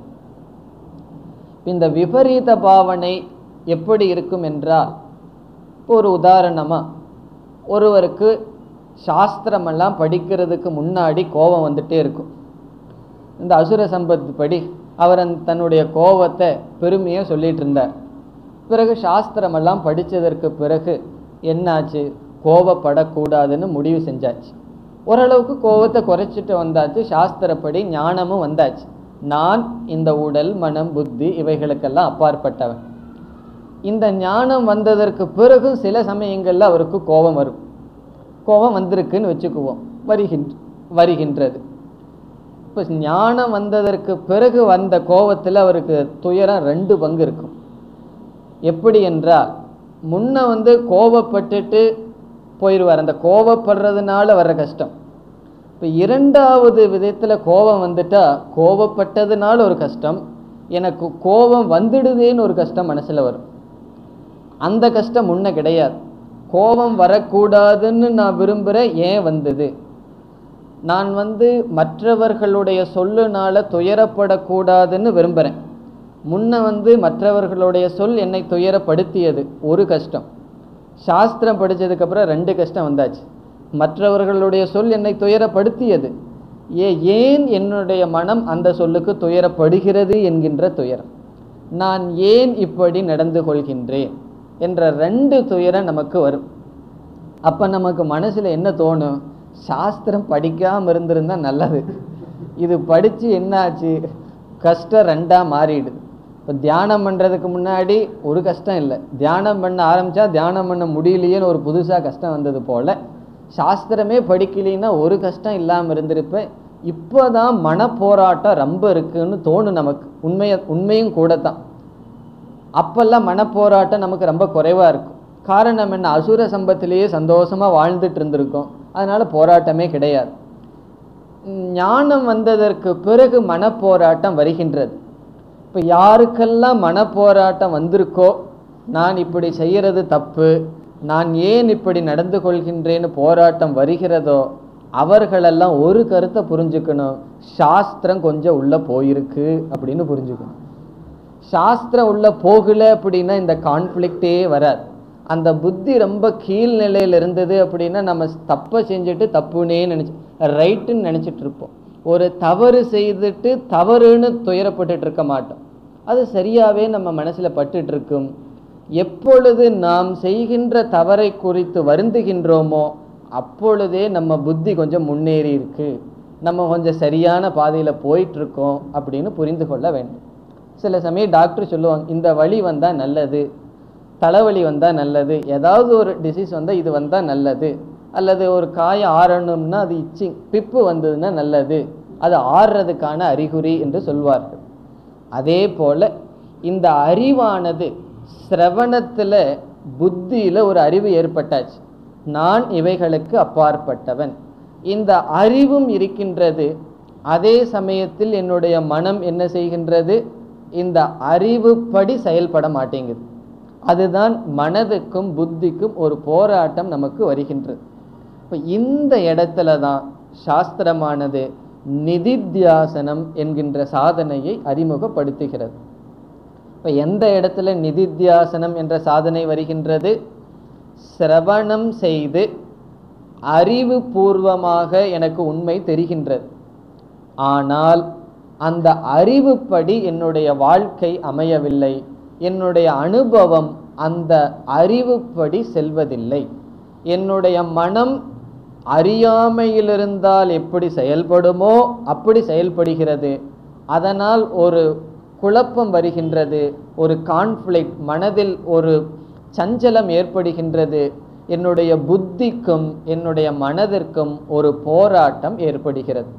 இந்த விபரீத பாவனை எப்படி இருக்கும் என்றால் ஒரு உதாரணமாக ஒருவருக்கு சாஸ்திரமெல்லாம் படிக்கிறதுக்கு முன்னாடி கோபம் வந்துட்டே இருக்கும் இந்த அசுர சம்பத்து படி அவர் அந்த தன்னுடைய கோபத்தை பெருமையாக சொல்லிட்டு இருந்தார் பிறகு சாஸ்திரமெல்லாம் படித்ததற்கு பிறகு என்னாச்சு கோபப்படக்கூடாதுன்னு முடிவு செஞ்சாச்சு ஓரளவுக்கு கோபத்தை குறைச்சிட்டு வந்தாச்சு சாஸ்திரப்படி ஞானமும் வந்தாச்சு நான் இந்த உடல் மனம் புத்தி இவைகளுக்கெல்லாம் அப்பாற்பட்டவன் இந்த ஞானம் வந்ததற்கு பிறகும் சில சமயங்களில் அவருக்கு கோபம் வரும் கோபம் வந்திருக்குன்னு வச்சுக்குவோம் வருகின்ற வருகின்றது இப்போ ஞானம் வந்ததற்கு பிறகு வந்த கோபத்தில் அவருக்கு துயரம் ரெண்டு பங்கு இருக்கும் எப்படி என்றால் முன்ன வந்து கோபப்பட்டுட்டு போயிடுவார் அந்த கோபப்படுறதுனால வர்ற கஷ்டம் இப்போ இரண்டாவது விதத்தில் கோபம் வந்துட்டா கோபப்பட்டதுனால ஒரு கஷ்டம் எனக்கு கோபம் வந்துடுதேன்னு ஒரு கஷ்டம் மனசில் வரும் அந்த கஷ்டம் முன்ன கிடையாது கோபம் வரக்கூடாதுன்னு நான் விரும்புகிறேன் ஏன் வந்தது நான் வந்து மற்றவர்களுடைய சொல்லுனால துயரப்படக்கூடாதுன்னு விரும்புகிறேன் முன்ன வந்து மற்றவர்களுடைய சொல் என்னை துயரப்படுத்தியது ஒரு கஷ்டம் சாஸ்திரம் படித்ததுக்கப்புறம் ரெண்டு கஷ்டம் வந்தாச்சு மற்றவர்களுடைய சொல் என்னை துயரப்படுத்தியது ஏ ஏன் என்னுடைய மனம் அந்த சொல்லுக்கு துயரப்படுகிறது என்கின்ற துயரம் நான் ஏன் இப்படி நடந்து கொள்கின்றேன் என்ற ரெண்டு துயரம் நமக்கு வரும் அப்போ நமக்கு மனசில் என்ன தோணும் சாஸ்திரம் படிக்காமல் இருந்திருந்தா நல்லது இது படித்து என்னாச்சு கஷ்டம் ரெண்டாக மாறிடுது இப்போ தியானம் பண்ணுறதுக்கு முன்னாடி ஒரு கஷ்டம் இல்லை தியானம் பண்ண ஆரம்பித்தா தியானம் பண்ண முடியலையேன்னு ஒரு புதுசாக கஷ்டம் வந்தது போல் சாஸ்திரமே படிக்கலைன்னா ஒரு கஷ்டம் இல்லாமல் இருந்திருப்பேன் இப்போ தான் மனப்போராட்டம் ரொம்ப இருக்குன்னு தோணும் நமக்கு உண்மைய உண்மையும் கூட தான் அப்பெல்லாம் மனப்போராட்டம் நமக்கு ரொம்ப குறைவாக இருக்கும் காரணம் என்ன அசுர சம்பத்திலேயே சந்தோஷமாக வாழ்ந்துட்டு இருந்திருக்கோம் அதனால போராட்டமே கிடையாது ஞானம் வந்ததற்கு பிறகு மனப்போராட்டம் வருகின்றது இப்போ யாருக்கெல்லாம் மனப்போராட்டம் வந்திருக்கோ நான் இப்படி செய்யறது தப்பு நான் ஏன் இப்படி நடந்து கொள்கின்றேன்னு போராட்டம் வருகிறதோ அவர்களெல்லாம் ஒரு கருத்தை புரிஞ்சுக்கணும் சாஸ்திரம் கொஞ்சம் உள்ள போயிருக்கு அப்படின்னு புரிஞ்சுக்கணும் சாஸ்திரம் உள்ள போகல அப்படின்னா இந்த கான்ஃப்ளிக்டே வராது அந்த புத்தி ரொம்ப கீழ்நிலையில் இருந்தது அப்படின்னா நம்ம தப்பை செஞ்சுட்டு தப்புனே நினச்சி ரைட்டுன்னு நினச்சிட்டு இருப்போம் ஒரு தவறு செய்துட்டு தவறுன்னு துயரப்பட்டுட்டு இருக்க மாட்டோம் அது சரியாகவே நம்ம மனசில் பட்டுட்டு இருக்கும் எப்பொழுது நாம் செய்கின்ற தவறை குறித்து வருந்துகின்றோமோ அப்பொழுதே நம்ம புத்தி கொஞ்சம் முன்னேறி இருக்கு நம்ம கொஞ்சம் சரியான பாதையில் போயிட்டு இருக்கோம் அப்படின்னு புரிந்து கொள்ள வேண்டும் சில சமயம் டாக்டர் சொல்லுவாங்க இந்த வழி வந்தால் நல்லது தலைவலி வந்தால் நல்லது ஏதாவது ஒரு டிசீஸ் வந்தால் இது வந்தால் நல்லது அல்லது ஒரு காயம் ஆறணும்னா அது இச்சிங் பிப்பு வந்ததுன்னா நல்லது அது ஆறுறதுக்கான அறிகுறி என்று சொல்வார்கள் அதே போல இந்த அறிவானது சிரவணத்தில் புத்தியில் ஒரு அறிவு ஏற்பட்டாச்சு நான் இவைகளுக்கு அப்பாற்பட்டவன் இந்த அறிவும் இருக்கின்றது அதே சமயத்தில் என்னுடைய மனம் என்ன செய்கின்றது இந்த அறிவுப்படி செயல்பட மாட்டேங்குது அதுதான் மனதுக்கும் புத்திக்கும் ஒரு போராட்டம் நமக்கு வருகின்றது இப்போ இந்த இடத்துல தான் சாஸ்திரமானது நிதித்தியாசனம் என்கின்ற சாதனையை அறிமுகப்படுத்துகிறது இப்போ எந்த இடத்துல நிதித்தியாசனம் என்ற சாதனை வருகின்றது சிரவணம் செய்து அறிவு பூர்வமாக எனக்கு உண்மை தெரிகின்றது ஆனால் அந்த அறிவுப்படி என்னுடைய வாழ்க்கை அமையவில்லை என்னுடைய அனுபவம் அந்த அறிவுப்படி செல்வதில்லை என்னுடைய மனம் அறியாமையிலிருந்தால் எப்படி செயல்படுமோ அப்படி செயல்படுகிறது அதனால் ஒரு குழப்பம் வருகின்றது ஒரு கான்ஃப்ளிக்ட் மனதில் ஒரு சஞ்சலம் ஏற்படுகின்றது என்னுடைய புத்திக்கும் என்னுடைய மனதிற்கும் ஒரு போராட்டம் ஏற்படுகிறது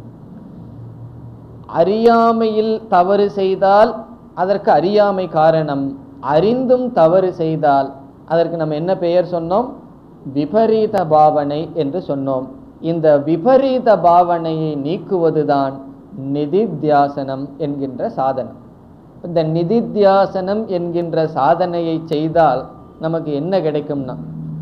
அறியாமையில் தவறு செய்தால் அதற்கு அறியாமை காரணம் அறிந்தும் தவறு செய்தால் அதற்கு நம்ம என்ன பெயர் சொன்னோம் விபரீத பாவனை என்று சொன்னோம் இந்த விபரீத பாவனையை நீக்குவதுதான் நிதித்தியாசனம் என்கின்ற சாதனம் இந்த நிதித்தியாசனம் என்கின்ற சாதனையை செய்தால் நமக்கு என்ன கிடைக்கும்னா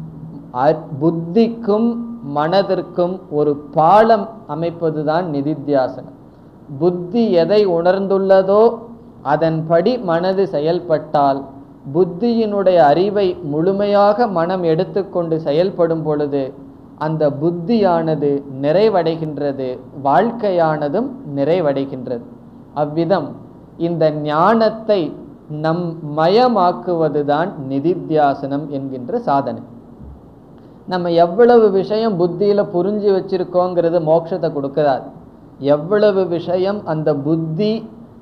அ- புத்திக்கும் மனதிற்கும் ஒரு பாலம் அமைப்பதுதான் நிதித்தியாசனம் புத்தி எதை உணர்ந்துள்ளதோ அதன்படி மனது செயல்பட்டால் புத்தியினுடைய அறிவை முழுமையாக மனம் எடுத்துக்கொண்டு செயல்படும் பொழுது அந்த புத்தியானது நிறைவடைகின்றது வாழ்க்கையானதும் நிறைவடைகின்றது அவ்விதம் இந்த ஞானத்தை நம் மயமாக்குவதுதான் நிதித்தியாசனம் என்கின்ற சாதனை நம்ம எவ்வளவு விஷயம் புத்தியில புரிஞ்சு வச்சிருக்கோங்கிறது மோட்சத்தை கொடுக்காது எவ்வளவு விஷயம் அந்த புத்தி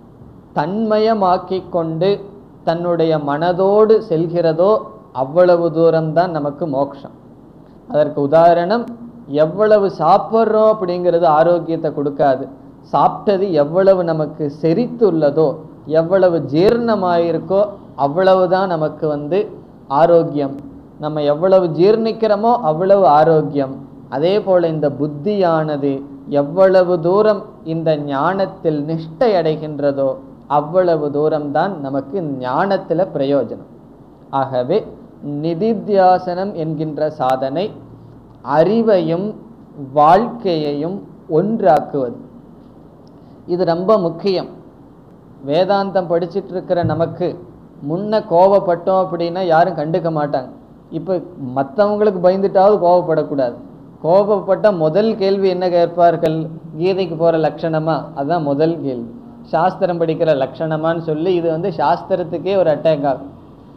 தன்மயமாக்கிக் கொண்டு தன்னுடைய மனதோடு செல்கிறதோ அவ்வளவு தூரம்தான் நமக்கு மோட்சம் அதற்கு உதாரணம் எவ்வளவு சாப்பிட்றோம் அப்படிங்கிறது ஆரோக்கியத்தை கொடுக்காது சாப்பிட்டது எவ்வளவு நமக்கு செரித்துள்ளதோ எவ்வளவு ஜீரணமாயிருக்கோ அவ்வளவுதான் நமக்கு வந்து ஆரோக்கியம் நம்ம எவ்வளவு ஜீர்ணிக்கிறோமோ அவ்வளவு ஆரோக்கியம் அதே போல இந்த புத்தியானது எவ்வளவு தூரம் இந்த ஞானத்தில் நிஷ்டை அடைகின்றதோ அவ்வளவு தூரம்தான் நமக்கு ஞானத்துல பிரயோஜனம் ஆகவே நிதித்தியாசனம் என்கின்ற சாதனை அறிவையும் வாழ்க்கையையும் ஒன்றாக்குவது இது ரொம்ப முக்கியம் வேதாந்தம் படிச்சிட்டு இருக்கிற நமக்கு முன்ன கோவப்பட்டோம் அப்படின்னா யாரும் கண்டுக்க மாட்டாங்க இப்போ மற்றவங்களுக்கு பயந்துட்டாவது கோவப்படக்கூடாது கோபப்பட்ட முதல் கேள்வி என்ன கேட்பார்கள் கீதைக்கு போகிற லட்சணமா அதுதான் முதல் கேள்வி சாஸ்திரம் படிக்கிற லட்சணமான்னு சொல்லி இது வந்து சாஸ்திரத்துக்கே ஒரு அட்டாக் ஆகும்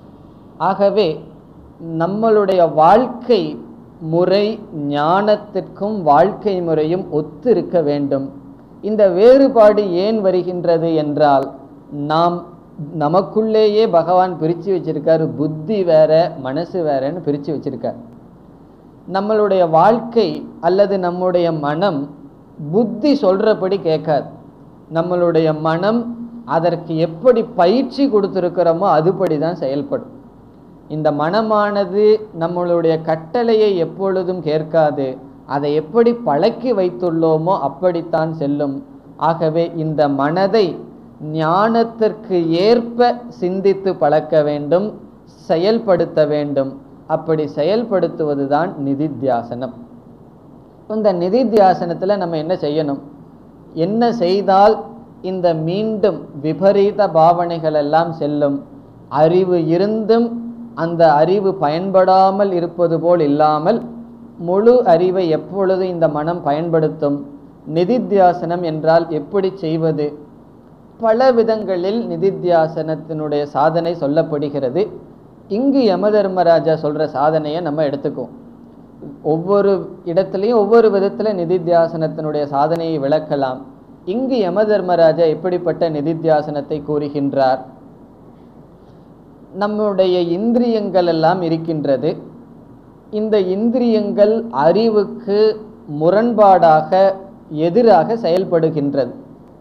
ஆகவே நம்மளுடைய வாழ்க்கை முறை ஞானத்திற்கும் வாழ்க்கை முறையும் ஒத்திருக்க வேண்டும் இந்த வேறுபாடு ஏன் வருகின்றது என்றால் நாம் நமக்குள்ளேயே பகவான் பிரித்து வச்சிருக்காரு புத்தி வேற மனசு வேறன்னு பிரித்து வச்சிருக்கார் நம்மளுடைய வாழ்க்கை அல்லது நம்முடைய மனம் புத்தி சொல்றபடி கேட்காது நம்மளுடைய மனம் அதற்கு எப்படி பயிற்சி கொடுத்துருக்கிறோமோ அதுபடி தான் செயல்படும் இந்த மனமானது நம்மளுடைய கட்டளையை எப்பொழுதும் கேட்காது அதை எப்படி பழக்கி வைத்துள்ளோமோ அப்படித்தான் செல்லும் ஆகவே இந்த மனதை ஞானத்திற்கு ஏற்ப சிந்தித்து பழக்க வேண்டும் செயல்படுத்த வேண்டும் அப்படி செயல்படுத்துவதுதான் நிதித்தியாசனம் இந்த நிதித்தியாசனத்தில் நம்ம என்ன செய்யணும் என்ன செய்தால் இந்த மீண்டும் விபரீத பாவனைகள் எல்லாம் செல்லும் அறிவு இருந்தும் அந்த அறிவு பயன்படாமல் இருப்பது போல் இல்லாமல் முழு அறிவை எப்பொழுது இந்த மனம் பயன்படுத்தும் நிதித்தியாசனம் என்றால் எப்படி செய்வது பல விதங்களில் நிதித்தியாசனத்தினுடைய சாதனை சொல்லப்படுகிறது இங்கு யமதர்மராஜா சொல்ற சாதனையை நம்ம எடுத்துக்குவோம் ஒவ்வொரு இடத்துலையும் ஒவ்வொரு விதத்தில் நிதித்தியாசனத்தினுடைய சாதனையை விளக்கலாம் இங்கு யமதர்மராஜா எப்படிப்பட்ட நிதித்தியாசனத்தை கூறுகின்றார் நம்முடைய இந்திரியங்கள் எல்லாம் இருக்கின்றது இந்த இந்திரியங்கள் அறிவுக்கு முரண்பாடாக எதிராக செயல்படுகின்றது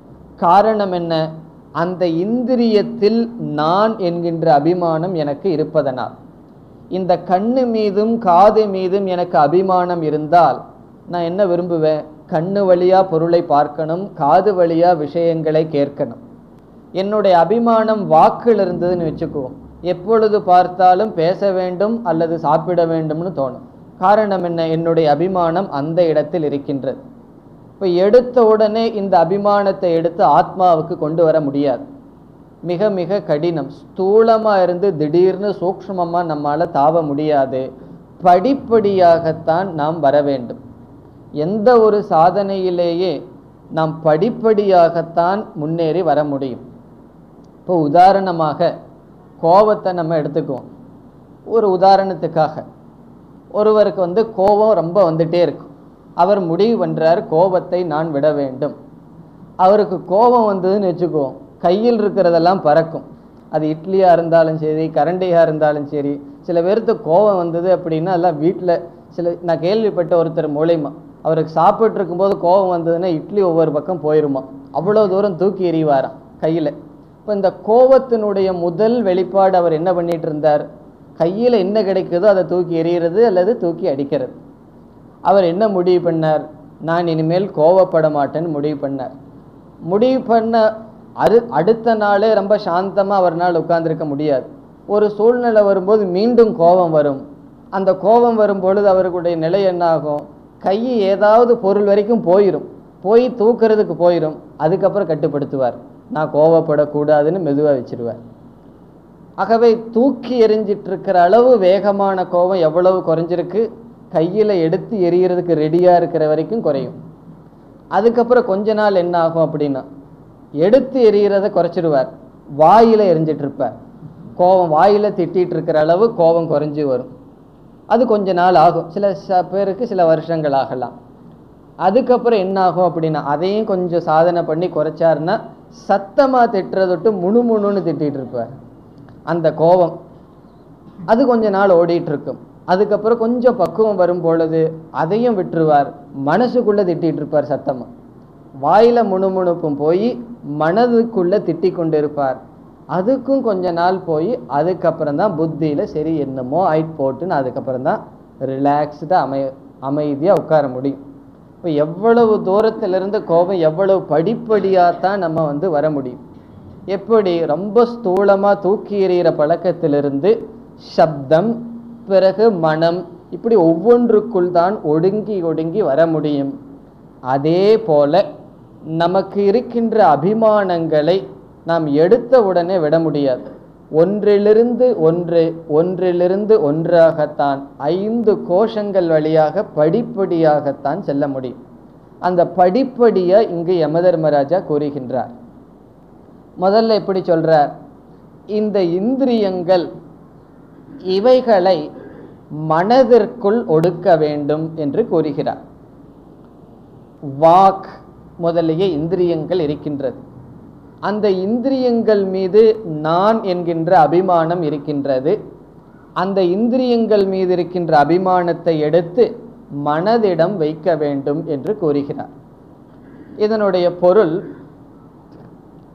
காரணம் என்ன அந்த இந்திரியத்தில் நான் என்கின்ற அபிமானம் எனக்கு இருப்பதனால் இந்த கண்ணு மீதும் காது மீதும் எனக்கு அபிமானம் இருந்தால் நான் என்ன விரும்புவேன் கண்ணு வழியா பொருளை பார்க்கணும் காது வழியா விஷயங்களை கேட்கணும் என்னுடைய அபிமானம் வாக்கில் இருந்ததுன்னு வச்சுக்குவோம் எப்பொழுது பார்த்தாலும் பேச வேண்டும் அல்லது சாப்பிட வேண்டும்னு தோணும் காரணம் என்ன என்னுடைய அபிமானம் அந்த இடத்தில் இருக்கின்றது இப்போ எடுத்த உடனே இந்த அபிமானத்தை எடுத்து ஆத்மாவுக்கு கொண்டு வர முடியாது மிக மிக கடினம் ஸ்தூலமா இருந்து திடீர்னு சூக்ஷ்மமா நம்மால தாவ முடியாது படிப்படியாகத்தான் நாம் வர வேண்டும் எந்த ஒரு சாதனையிலேயே நாம் படிப்படியாகத்தான் முன்னேறி வர முடியும் இப்போ உதாரணமாக கோபத்தை நம்ம எடுத்துக்குவோம் ஒரு உதாரணத்துக்காக ஒருவருக்கு வந்து கோபம் ரொம்ப வந்துட்டே இருக்கும் அவர் முடிவு பண்றார் கோபத்தை நான் விட வேண்டும் அவருக்கு கோபம் வந்ததுன்னு வச்சுக்குவோம் கையில் இருக்கிறதெல்லாம் பறக்கும் அது இட்லியாக இருந்தாலும் சரி கரண்டியாக இருந்தாலும் சரி சில பேருக்கு கோபம் வந்தது அப்படின்னா எல்லாம் வீட்டில் சில நான் கேள்விப்பட்ட ஒருத்தர் மூலியமா அவருக்கு சாப்பிட்டு இருக்கும்போது கோபம் வந்ததுன்னா இட்லி ஒவ்வொரு பக்கம் போயிருமா அவ்வளோ தூரம் தூக்கி எறிவாராம் கையில் இப்போ இந்த கோபத்தினுடைய முதல் வெளிப்பாடு அவர் என்ன பண்ணிட்டு இருந்தார் கையில் என்ன கிடைக்குதோ அதை தூக்கி எறிகிறது அல்லது தூக்கி அடிக்கிறது அவர் என்ன முடிவு பண்ணார் நான் இனிமேல் கோவப்பட மாட்டேன்னு முடிவு பண்ணார் முடிவு பண்ண அது அடுத்த நாளே ரொம்ப சாந்தமாக அவர்னால் உட்கார்ந்திருக்க முடியாது ஒரு சூழ்நிலை வரும்போது மீண்டும் கோபம் வரும் அந்த கோபம் வரும் பொழுது அவர்களுடைய நிலை என்ன ஆகும் கை ஏதாவது பொருள் வரைக்கும் போயிடும் போய் தூக்குறதுக்கு போயிடும் அதுக்கப்புறம் கட்டுப்படுத்துவார் நான் கோவப்படக்கூடாதுன்னு மெதுவாக வச்சிருவார் ஆகவே தூக்கி எறிஞ்சிட்டு இருக்கிற அளவு வேகமான கோபம் எவ்வளவு குறைஞ்சிருக்கு கையில் எடுத்து எரியறதுக்கு ரெடியாக இருக்கிற வரைக்கும் குறையும் அதுக்கப்புறம் கொஞ்ச நாள் என்ன ஆகும் அப்படின்னா எடுத்து எரியறத குறைச்சிடுவார் வாயில எரிஞ்சிட்டு இருப்பார் கோபம் வாயில திட்டிட்டு இருக்கிற அளவு கோபம் குறைஞ்சு வரும் அது கொஞ்ச நாள் ஆகும் சில ச- பேருக்கு சில வருஷங்கள் ஆகலாம் அதுக்கப்புறம் என்ன ஆகும் அப்படின்னா அதையும் கொஞ்சம் சாதனை பண்ணி குறைச்சாருன்னா சத்தமா திட்டுறத விட்டு முணு முணுன்னு திட்டிட்டு இருப்பார் அந்த கோபம் அது கொஞ்ச நாள் ஓடிட்டு இருக்கும் அதுக்கப்புறம் கொஞ்சம் பக்குவம் வரும் பொழுது அதையும் விட்டுருவார் மனசுக்குள்ள திட்டிட்டு இருப்பார் சத்தமா வாயில முணுமுணுப்பும் போய் மனதுக்குள்ள திட்டிக் கொண்டு இருப்பார் அதுக்கும் கொஞ்ச நாள் போய் அதுக்கப்புறம் தான் புத்தியில சரி என்னமோ ஆயிட்டு போட்டுன்னு அதுக்கப்புறம் தான் ரிலாக்ஸ்டாக அமை அமைதியா உட்கார முடியும் இப்போ எவ்வளவு தூரத்திலிருந்து கோபம் எவ்வளவு படிப்படியாக தான் நம்ம வந்து வர முடியும் எப்படி ரொம்ப ஸ்தூலமா தூக்கி எறிகிற பழக்கத்திலிருந்து சப்தம் பிறகு மனம் இப்படி ஒவ்வொன்றுக்குள் தான் ஒடுங்கி ஒடுங்கி வர முடியும் அதே போல நமக்கு இருக்கின்ற அபிமானங்களை நாம் எடுத்த உடனே விட முடியாது ஒன்றிலிருந்து ஒன்று ஒன்றிலிருந்து ஒன்றாகத்தான் ஐந்து கோஷங்கள் வழியாக படிப்படியாகத்தான் செல்ல முடியும் அந்த படிப்படியை இங்கு யமதர்மராஜா கூறுகின்றார் முதல்ல எப்படி சொல்றார் இந்த இந்திரியங்கள் இவைகளை மனதிற்குள் ஒடுக்க வேண்டும் என்று கூறுகிறார் வாக் முதலிய இந்திரியங்கள் இருக்கின்றது அந்த இந்திரியங்கள் மீது நான் என்கின்ற அபிமானம் இருக்கின்றது அந்த இந்திரியங்கள் மீது இருக்கின்ற அபிமானத்தை எடுத்து மனதிடம் வைக்க வேண்டும் என்று கூறுகிறார் இதனுடைய பொருள்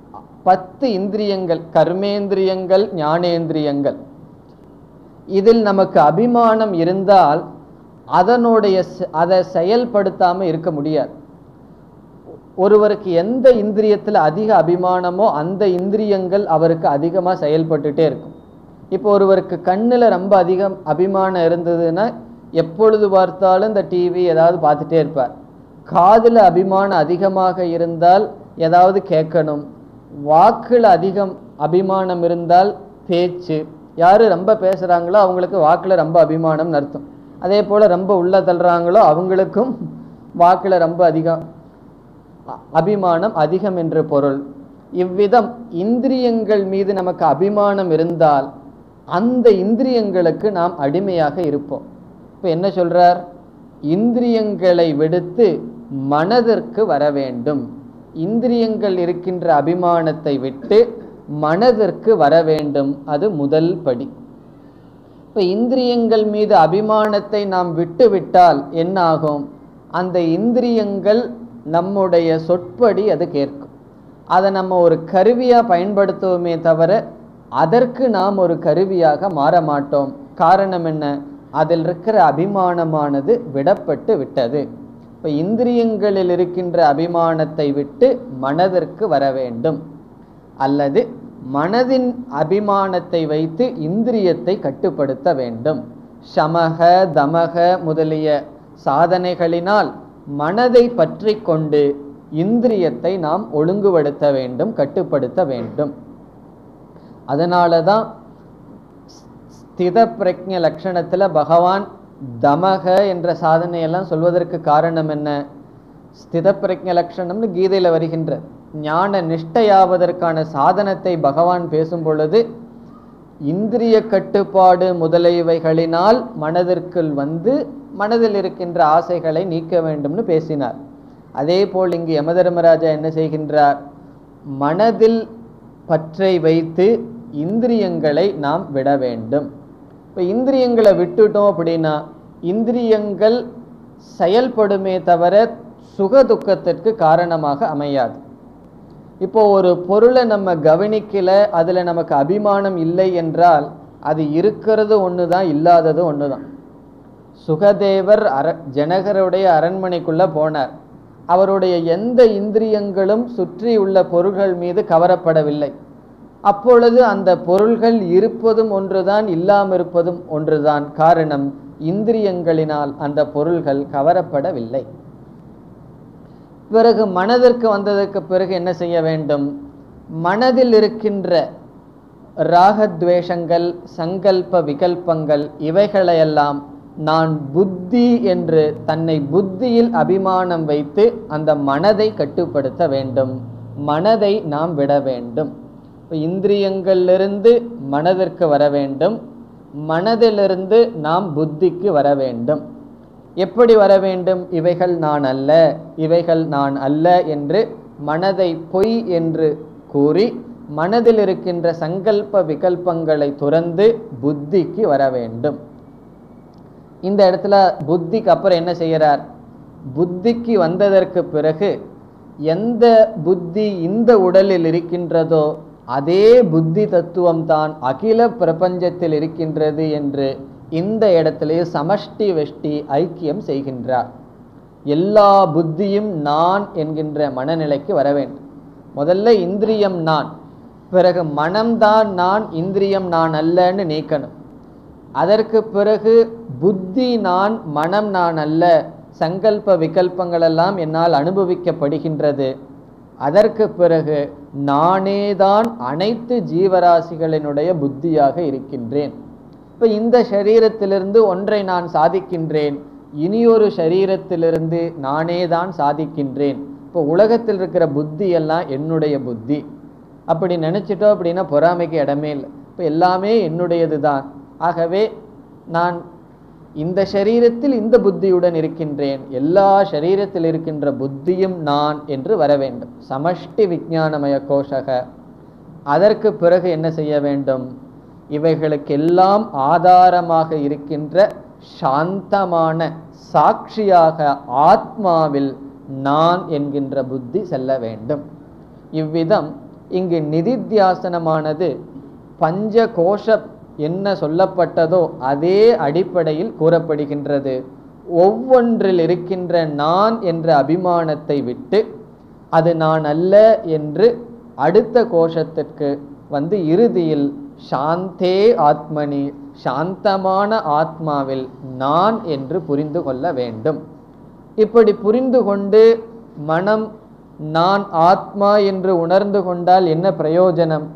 பத்து இந்திரியங்கள் கர்மேந்திரியங்கள் ஞானேந்திரியங்கள் இதில் நமக்கு அபிமானம் இருந்தால் அதனுடைய செ- அதை செயல்படுத்தாம இருக்க முடியாது ஒருவருக்கு எந்த இந்திரியத்தில் அதிக அபிமானமோ அந்த இந்திரியங்கள் அவருக்கு அதிகமாக செயல்பட்டுட்டே இருக்கும் இப்போ ஒருவருக்கு கண்ணில் ரொம்ப அதிகம் அபிமானம் இருந்ததுன்னா எப்பொழுது பார்த்தாலும் இந்த டிவி ஏதாவது பார்த்துட்டே இருப்பார் காதில் அபிமானம் அதிகமாக இருந்தால் ஏதாவது கேட்கணும் வாக்கில் அதிகம் அபிமானம் இருந்தால் பேச்சு யார் ரொம்ப பேசுகிறாங்களோ அவங்களுக்கு வாக்கில் ரொம்ப அபிமானம்னு அர்த்தம் அதே போல் ரொம்ப உள்ள தள்ளுறாங்களோ அவங்களுக்கும் வாக்கில் ரொம்ப அதிகம் அ- அபிமானம் அதிகம் என்று பொருள் இவ்விதம் இந்திரியங்கள் மீது நமக்கு அபிமானம் இருந்தால் அந்த இந்திரியங்களுக்கு நாம் அடிமையாக இருப்போம் இப்போ என்ன சொல்றார் இந்திரியங்களை விடுத்து மனதிற்கு வர வேண்டும் இந்திரியங்கள் இருக்கின்ற அபிமானத்தை விட்டு மனதிற்கு வர வேண்டும் அது முதல் படி இப்போ இந்திரியங்கள் மீது அபிமானத்தை நாம் விட்டு விட்டால் என்ன ஆகும் அந்த இந்திரியங்கள் நம்முடைய சொற்படி அது கேட்கும் அதை நம்ம ஒரு கருவியாக பயன்படுத்துவோமே தவிர அதற்கு நாம் ஒரு கருவியாக மாற மாட்டோம் காரணம் என்ன அதில் இருக்கிற அபிமானமானது விடப்பட்டு விட்டது இப்போ இந்திரியங்களில் இருக்கின்ற அபிமானத்தை விட்டு மனதிற்கு வர வேண்டும் அல்லது மனதின் அபிமானத்தை வைத்து இந்திரியத்தை கட்டுப்படுத்த வேண்டும் சமக தமக முதலிய சாதனைகளினால் மனதை பற்றி கொண்டு இந்திரியத்தை நாம் ஒழுங்குபடுத்த வேண்டும் கட்டுப்படுத்த வேண்டும் அதனால தான் ஸ்தித பிரஜ லட்சணத்தில் பகவான் தமக என்ற சாதனையெல்லாம் சொல்வதற்கு காரணம் என்ன ஸ்தித பிரஜ லட்சணம்னு கீதையில் வருகின்ற ஞான நிஷ்டையாவதற்கான சாதனத்தை பகவான் பேசும் பொழுது இந்திரிய கட்டுப்பாடு முதலியவைகளினால் மனதிற்குள் வந்து மனதில் இருக்கின்ற ஆசைகளை நீக்க வேண்டும்னு பேசினார் அதே போல் இங்கு யமதர்மராஜா என்ன செய்கின்றார் மனதில் பற்றை வைத்து இந்திரியங்களை நாம் விட வேண்டும் இப்போ இந்திரியங்களை விட்டுட்டோம் அப்படின்னா இந்திரியங்கள் செயல்படுமே தவிர சுக துக்கத்திற்கு காரணமாக அமையாது இப்போ ஒரு பொருளை நம்ம கவனிக்கல அதில் நமக்கு அபிமானம் இல்லை என்றால் அது இருக்கிறது ஒன்று தான் இல்லாதது ஒன்று தான் சுகதேவர் அர ஜனகருடைய அரண்மனைக்குள்ள போனார் அவருடைய எந்த இந்திரியங்களும் சுற்றியுள்ள பொருள்கள் மீது கவரப்படவில்லை அப்பொழுது அந்த பொருள்கள் இருப்பதும் ஒன்றுதான் இல்லாமல் இருப்பதும் ஒன்றுதான் காரணம் இந்திரியங்களினால் அந்த பொருள்கள் கவரப்படவில்லை பிறகு மனதிற்கு வந்ததற்கு பிறகு என்ன செய்ய வேண்டும் மனதில் இருக்கின்ற ராகத்வேஷங்கள் சங்கல்ப விகல்பங்கள் இவைகளையெல்லாம் நான் புத்தி என்று தன்னை புத்தியில் அபிமானம் வைத்து அந்த மனதை கட்டுப்படுத்த வேண்டும் மனதை நாம் விட வேண்டும் இப்ப இந்திரியங்களிலிருந்து மனதிற்கு வர வேண்டும் மனதிலிருந்து நாம் புத்திக்கு வர வேண்டும் எப்படி வர வேண்டும் இவைகள் நான் அல்ல இவைகள் நான் அல்ல என்று மனதை பொய் என்று கூறி மனதில் இருக்கின்ற சங்கல்ப விகல்பங்களை துறந்து புத்திக்கு வர வேண்டும் இந்த இடத்துல புத்திக்கு அப்புறம் என்ன செய்கிறார் புத்திக்கு வந்ததற்கு பிறகு எந்த புத்தி இந்த உடலில் இருக்கின்றதோ அதே புத்தி தத்துவம் தான் அகில பிரபஞ்சத்தில் இருக்கின்றது என்று இந்த இடத்திலே சமஷ்டி வெஷ்டி ஐக்கியம் செய்கின்றார் எல்லா புத்தியும் நான் என்கின்ற மனநிலைக்கு வர வேண்டும் முதல்ல இந்திரியம் நான் பிறகு மனம்தான் நான் இந்திரியம் நான் அல்லன்னு நீக்கணும் அதற்கு பிறகு புத்தி நான் மனம் நான் அல்ல சங்கல்ப விகல்பங்களெல்லாம் என்னால் அனுபவிக்கப்படுகின்றது அதற்கு பிறகு நானேதான் அனைத்து ஜீவராசிகளினுடைய புத்தியாக இருக்கின்றேன் இப்போ இந்த சரீரத்திலிருந்து ஒன்றை நான் சாதிக்கின்றேன் இனியொரு சரீரத்திலிருந்து நானே தான் சாதிக்கின்றேன் இப்போ உலகத்தில் இருக்கிற புத்தி எல்லாம் என்னுடைய புத்தி அப்படி நினச்சிட்டோம் அப்படின்னா பொறாமைக்கு இடமே இல்லை இப்போ எல்லாமே என்னுடையது தான் ஆகவே நான் இந்த சரீரத்தில் இந்த புத்தியுடன் இருக்கின்றேன் எல்லா சரீரத்தில் இருக்கின்ற புத்தியும் நான் என்று வர வேண்டும் சமஷ்டி விஞ்ஞானமய கோஷக அதற்கு பிறகு என்ன செய்ய வேண்டும் இவைகளுக்கெல்லாம் ஆதாரமாக இருக்கின்ற சாந்தமான சாட்சியாக ஆத்மாவில் நான் என்கின்ற புத்தி செல்ல வேண்டும் இவ்விதம் இங்கு நிதித்தியாசனமானது பஞ்ச கோஷ என்ன சொல்லப்பட்டதோ அதே அடிப்படையில் கூறப்படுகின்றது ஒவ்வொன்றில் இருக்கின்ற நான் என்ற அபிமானத்தை விட்டு அது நான் அல்ல என்று அடுத்த கோஷத்திற்கு வந்து இறுதியில் சாந்தே ஆத்மனி சாந்தமான ஆத்மாவில் நான் என்று புரிந்து கொள்ள வேண்டும் இப்படி புரிந்து கொண்டு மனம் நான் ஆத்மா என்று உணர்ந்து கொண்டால் என்ன பிரயோஜனம்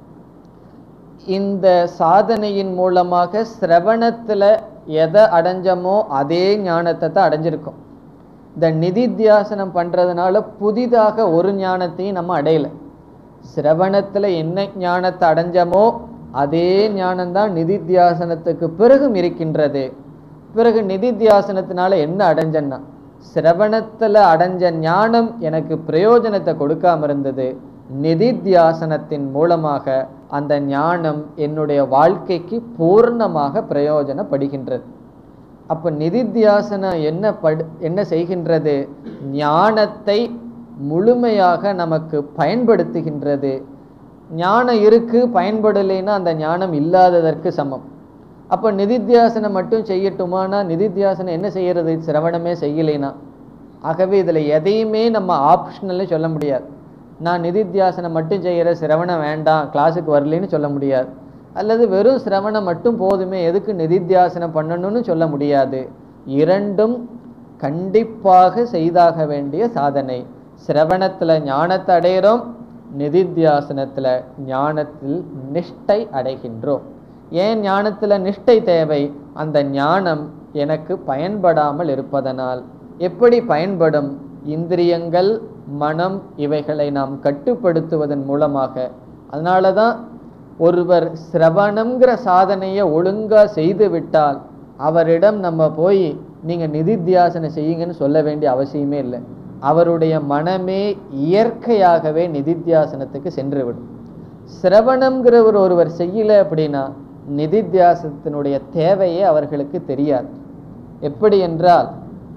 இந்த சாதனையின் மூலமாக சிரவணத்தில் எதை அடைஞ்சமோ அதே ஞானத்தை தான் அடைஞ்சிருக்கோம் இந்த நிதித்தியாசனம் பண்ணுறதுனால புதிதாக ஒரு ஞானத்தையும் நம்ம அடையலை சிரவணத்தில் என்ன ஞானத்தை அடைஞ்சமோ அதே ஞானம்தான் நிதித்தியாசனத்துக்கு பிறகும் இருக்கின்றது பிறகு நிதித்தியாசனத்தினால என்ன அடைஞ்சன்னா சிரவணத்தில் அடைஞ்ச ஞானம் எனக்கு பிரயோஜனத்தை கொடுக்காம இருந்தது நிதித்தியாசனத்தின் மூலமாக அந்த ஞானம் என்னுடைய வாழ்க்கைக்கு பூர்ணமாக பிரயோஜனப்படுகின்றது அப்போ நிதித்தியாசனம் என்ன படு என்ன செய்கின்றது ஞானத்தை முழுமையாக நமக்கு பயன்படுத்துகின்றது ஞானம் இருக்கு பயன்படலைன்னா அந்த ஞானம் இல்லாததற்கு சமம் அப்போ நிதித்தியாசனம் மட்டும் செய்யட்டுமானா நிதித்தியாசனம் என்ன செய்யறது சிரவணமே செய்யலைனா ஆகவே இதில் எதையுமே நம்ம ஆப்ஷனல்னு சொல்ல முடியாது நான் நிதித்தியாசனம் மட்டும் செய்கிற சிரவணம் வேண்டாம் கிளாஸுக்கு வரலைன்னு சொல்ல முடியாது அல்லது வெறும் சிரவணம் மட்டும் போதுமே எதுக்கு நிதித்தியாசனம் பண்ணணும்னு சொல்ல முடியாது இரண்டும் கண்டிப்பாக செய்தாக வேண்டிய சாதனை சிரவணத்தில் ஞானத்தை அடைகிறோம் நிதித்தியாசனத்தில் ஞானத்தில் நிஷ்டை அடைகின்றோம் ஏன் ஞானத்தில் நிஷ்டை தேவை அந்த ஞானம் எனக்கு பயன்படாமல் இருப்பதனால் எப்படி பயன்படும் இந்திரியங்கள் மனம் இவைகளை நாம் கட்டுப்படுத்துவதன் மூலமாக அதனால தான் ஒருவர் சிரவணம்ங்கிற சாதனையை ஒழுங்காக செய்து விட்டால் அவரிடம் நம்ம போய் நீங்கள் நிதித்தியாசனம் செய்யுங்கன்னு சொல்ல வேண்டிய அவசியமே இல்லை அவருடைய மனமே இயற்கையாகவே நிதித்தியாசனத்துக்கு சென்றுவிடும் சிரவணம்ங்கிற ஒரு ஒருவர் செய்யல அப்படின்னா நிதித்தியாசனத்தினுடைய தேவையே அவர்களுக்கு தெரியாது எப்படி என்றால்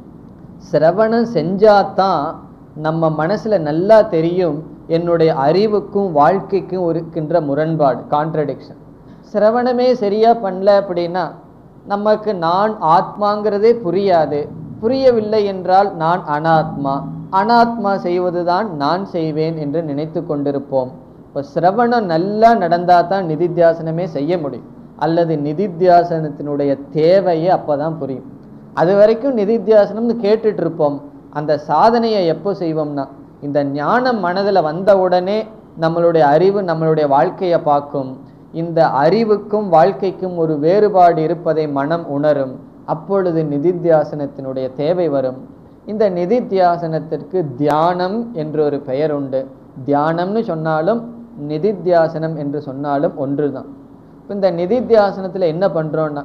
சிரவணம் செஞ்சாதான் நம்ம மனசுல நல்லா தெரியும் என்னுடைய அறிவுக்கும் வாழ்க்கைக்கும் இருக்கின்ற முரண்பாடு கான்ட்ரடிக்ஷன் சிரவணமே சரியா பண்ணல அப்படின்னா நமக்கு நான் ஆத்மாங்கிறதே புரியாது புரியவில்லை என்றால் நான் அனாத்மா அனாத்மா செய்வதுதான் நான் செய்வேன் என்று நினைத்து கொண்டிருப்போம் இப்போ சிரவணம் நல்லா நடந்தால் தான் நிதித்தியாசனமே செய்ய முடியும் அல்லது நிதித்தியாசனத்தினுடைய தேவையே அப்பதான் புரியும் அது வரைக்கும் நிதித்தியாசனம்னு கேட்டுட்டு இருப்போம் அந்த சாதனையை எப்போ செய்வோம்னா இந்த ஞானம் மனதில் வந்த உடனே நம்மளுடைய அறிவு நம்மளுடைய வாழ்க்கையை பார்க்கும் இந்த அறிவுக்கும் வாழ்க்கைக்கும் ஒரு வேறுபாடு இருப்பதை மனம் உணரும் அப்பொழுது நிதித்தியாசனத்தினுடைய தேவை வரும் இந்த நிதித்தியாசனத்திற்கு தியானம் என்று ஒரு பெயர் உண்டு தியானம்னு சொன்னாலும் நிதித்தியாசனம் என்று சொன்னாலும் ஒன்றுதான் இப்ப இந்த நிதித்தியாசனத்தில் என்ன பண்றோம்னா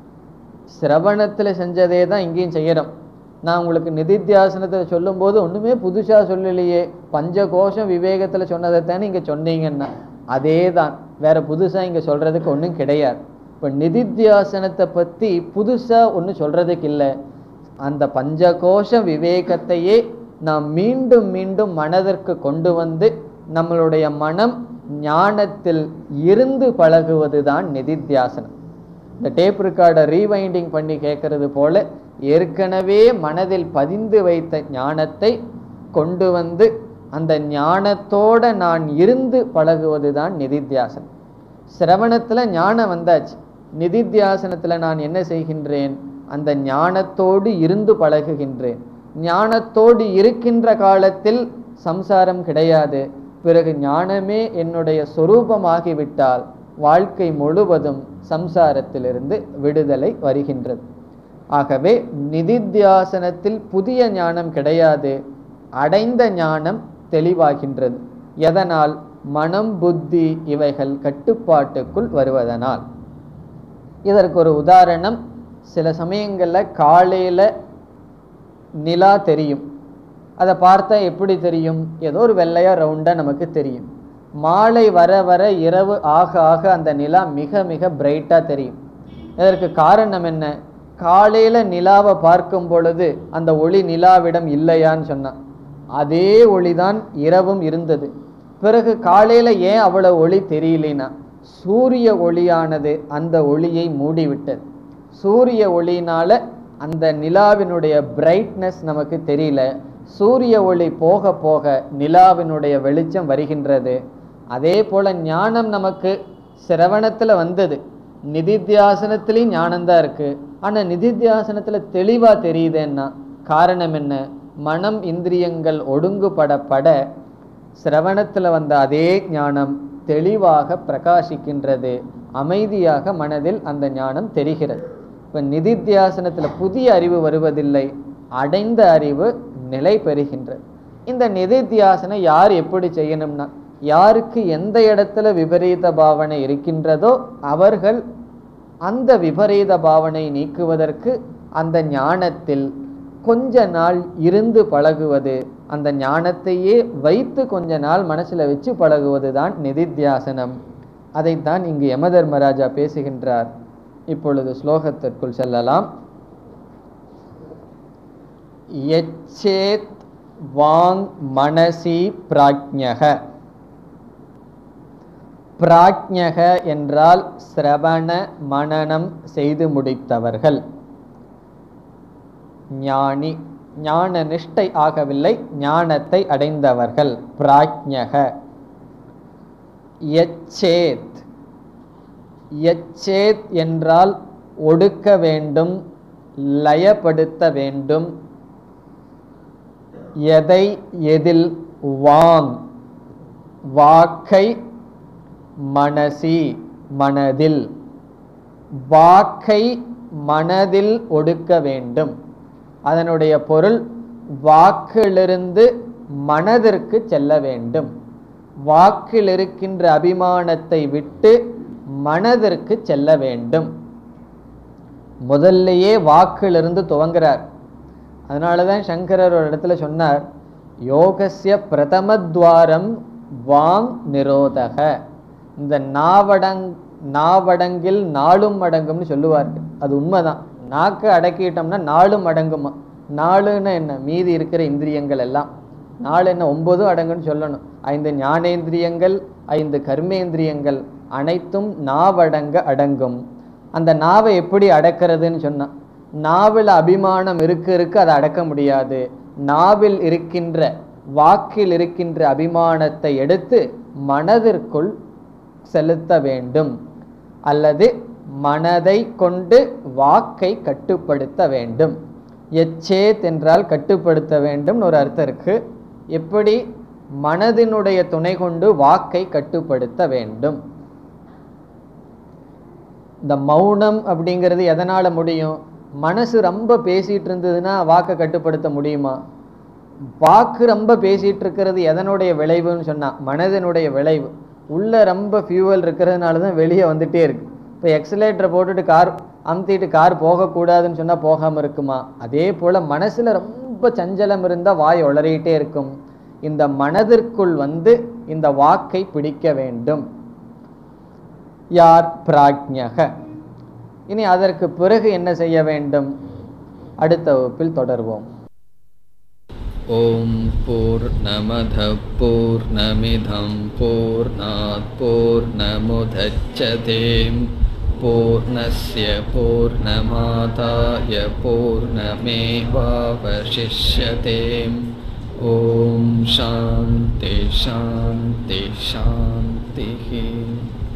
சிரவணத்தில் செஞ்சதே தான் இங்கேயும் செய்யறோம் நான் உங்களுக்கு நிதித்தியாசனத்தை சொல்லும்போது ஒன்றுமே புதுசாக சொல்லலையே பஞ்ச கோஷம் விவேகத்தில் சொன்னதை தானே இங்கே சொன்னீங்கன்னா அதே தான் வேற புதுசாக இங்கே சொல்கிறதுக்கு ஒன்றும் கிடையாது இப்போ நிதித்தியாசனத்தை பற்றி புதுசாக ஒன்றும் சொல்கிறதுக்கு இல்லை அந்த பஞ்சகோஷ விவேகத்தையே நாம் மீண்டும் மீண்டும் மனதிற்கு கொண்டு வந்து நம்மளுடைய மனம் ஞானத்தில் இருந்து பழகுவது தான் நிதித்தியாசனம் இந்த டேப் ரெக்கார்டை ரீவைண்டிங் பண்ணி கேட்கறது போல ஏற்கனவே மனதில் பதிந்து வைத்த ஞானத்தை கொண்டு வந்து அந்த ஞானத்தோட நான் இருந்து பழகுவது தான் நிதித்தியாசனம் சிரவணத்தில் ஞானம் வந்தாச்சு நிதித்தியாசனத்தில் நான் என்ன செய்கின்றேன் அந்த ஞானத்தோடு இருந்து பழகுகின்றேன் ஞானத்தோடு இருக்கின்ற காலத்தில் சம்சாரம் கிடையாது பிறகு ஞானமே என்னுடைய சொரூபமாகிவிட்டால் வாழ்க்கை முழுவதும் சம்சாரத்திலிருந்து விடுதலை வருகின்றது ஆகவே நிதித்தியாசனத்தில் புதிய ஞானம் கிடையாது அடைந்த ஞானம் தெளிவாகின்றது எதனால் மனம் புத்தி இவைகள் கட்டுப்பாட்டுக்குள் வருவதனால் இதற்கு ஒரு உதாரணம் சில சமயங்களில் காலையில் நிலா தெரியும் அதை பார்த்தா எப்படி தெரியும் ஏதோ ஒரு வெள்ளையா ரவுண்டாக நமக்கு தெரியும் மாலை வர வர இரவு ஆக ஆக அந்த நிலா மிக மிக பிரைட்டாக தெரியும் இதற்கு காரணம் என்ன காலையில் நிலாவை பார்க்கும் பொழுது அந்த ஒளி நிலாவிடம் இல்லையான்னு சொன்னான் அதே ஒளிதான் இரவும் இருந்தது பிறகு காலையில ஏன் அவ்வளவு ஒளி தெரியலைன்னா சூரிய ஒளியானது அந்த ஒளியை மூடிவிட்டது சூரிய ஒளியினால அந்த நிலாவினுடைய பிரைட்னஸ் நமக்கு தெரியல சூரிய ஒளி போக போக நிலாவினுடைய வெளிச்சம் வருகின்றது அதே போல ஞானம் நமக்கு சிரவணத்துல வந்தது நிதித்தியாசனத்திலையும் ஞானம்தான் இருக்கு ஆனா நிதித்தியாசனத்துல தெளிவா தெரியுதுன்னா காரணம் என்ன மனம் இந்திரியங்கள் ஒடுங்குபடப்பட சிரவணத்துல வந்த அதே ஞானம் தெளிவாக பிரகாசிக்கின்றது அமைதியாக மனதில் அந்த ஞானம் தெரிகிறது இப்ப நிதித்தியாசனத்துல புதிய அறிவு வருவதில்லை அடைந்த அறிவு நிலை பெறுகின்றது இந்த நிதித்தியாசனம் யார் எப்படி செய்யணும்னா யாருக்கு எந்த இடத்துல விபரீத பாவனை இருக்கின்றதோ அவர்கள் அந்த விபரீத பாவனை நீக்குவதற்கு அந்த ஞானத்தில் கொஞ்ச நாள் இருந்து பழகுவது அந்த ஞானத்தையே வைத்து கொஞ்ச நாள் மனசுல வச்சு பழகுவது தான் நிதித்தியாசனம் அதைத்தான் இங்கு யமதர்மராஜா பேசுகின்றார் இப்பொழுது ஸ்லோகத்திற்குள் செல்லலாம் எச்சேத் வாங் மனசி பிராஜ்ஞக பிராஜ்ஞக என்றால் சிரவண மனனம் செய்து முடித்தவர்கள் ஞானி ஞான நிஷ்டை ஆகவில்லை ஞானத்தை அடைந்தவர்கள் பிராஜ்ஞக எச்சேத் எச்சேத் என்றால் ஒடுக்க வேண்டும் லயப்படுத்த வேண்டும் எதை எதில் வாங் வாக்கை மனசி மனதில் வாக்கை மனதில் ஒடுக்க வேண்டும் அதனுடைய பொருள் வாக்கிலிருந்து மனதிற்கு செல்ல வேண்டும் வாக்கில் இருக்கின்ற அபிமானத்தை விட்டு மனதிற்கு செல்ல வேண்டும் முதல்லையே வாக்கிலிருந்து துவங்குறார் அதனால தான் சங்கரர் ஒரு இடத்துல சொன்னார் யோகஸ்ய பிரதமத்வாரம் வாங் நிரோதக இந்த நாவடங் நாவடங்கில் நாளும் அடங்கும்னு சொல்லுவார்கள் அது உண்மைதான் நாக்கு அடக்கிட்டோம்னா நாளும் அடங்குமா நாலுன்னு என்ன மீதி இருக்கிற இந்திரியங்கள் எல்லாம் நாலு என்ன ஒன்பதும் அடங்குன்னு சொல்லணும் ஐந்து ஞானேந்திரியங்கள் ஐந்து கர்மேந்திரியங்கள் அனைத்தும் நாவடங்க அடங்கும் அந்த நாவை எப்படி அடக்கிறதுன்னு சொன்னா நாவில் அபிமானம் இருக்க இருக்க அதை அடக்க முடியாது நாவில் இருக்கின்ற வாக்கில் இருக்கின்ற அபிமானத்தை எடுத்து மனதிற்குள் செலுத்த வேண்டும் அல்லது மனதை கொண்டு வாக்கை கட்டுப்படுத்த வேண்டும் எச்சேத் என்றால் கட்டுப்படுத்த வேண்டும் ஒரு அர்த்தம் இருக்கு எப்படி மனதினுடைய துணை கொண்டு வாக்கை கட்டுப்படுத்த வேண்டும் இந்த மௌனம் அப்படிங்கிறது எதனால முடியும் மனசு ரொம்ப பேசிட்டு இருந்ததுன்னா வாக்கை கட்டுப்படுத்த முடியுமா வாக்கு ரொம்ப பேசிட்டு இருக்கிறது எதனுடைய விளைவுன்னு சொன்னா மனதினுடைய விளைவு உள்ள ரொம்ப ஃபியூவல் இருக்கிறதுனால தான் வெளியே வந்துட்டே இருக்கு இப்போ எக்ஸலேட்டரை போட்டுட்டு கார் அமுத்திட்டு கார் போகக்கூடாதுன்னு சொன்னா போகாம இருக்குமா அதே போல மனசுல ரொம்ப சஞ்சலம் இருந்தா வாய் உளறிட்டே இருக்கும் இந்த மனதிற்குள் வந்து இந்த வாக்கை பிடிக்க வேண்டும் யார் பிராஜ்ஞக இனி அதற்கு பிறகு என்ன செய்ய வேண்டும் அடுத்த வகுப்பில் தொடர்வோம் ॐ पूर्णमधः पूर्णमिधं पूर्णात् पूर्णमुदच्छते पूर्णस्य पूर्णमादाय पूर्णमेवावशिष्यते ॐ शान्ति शान्ति शान्तिः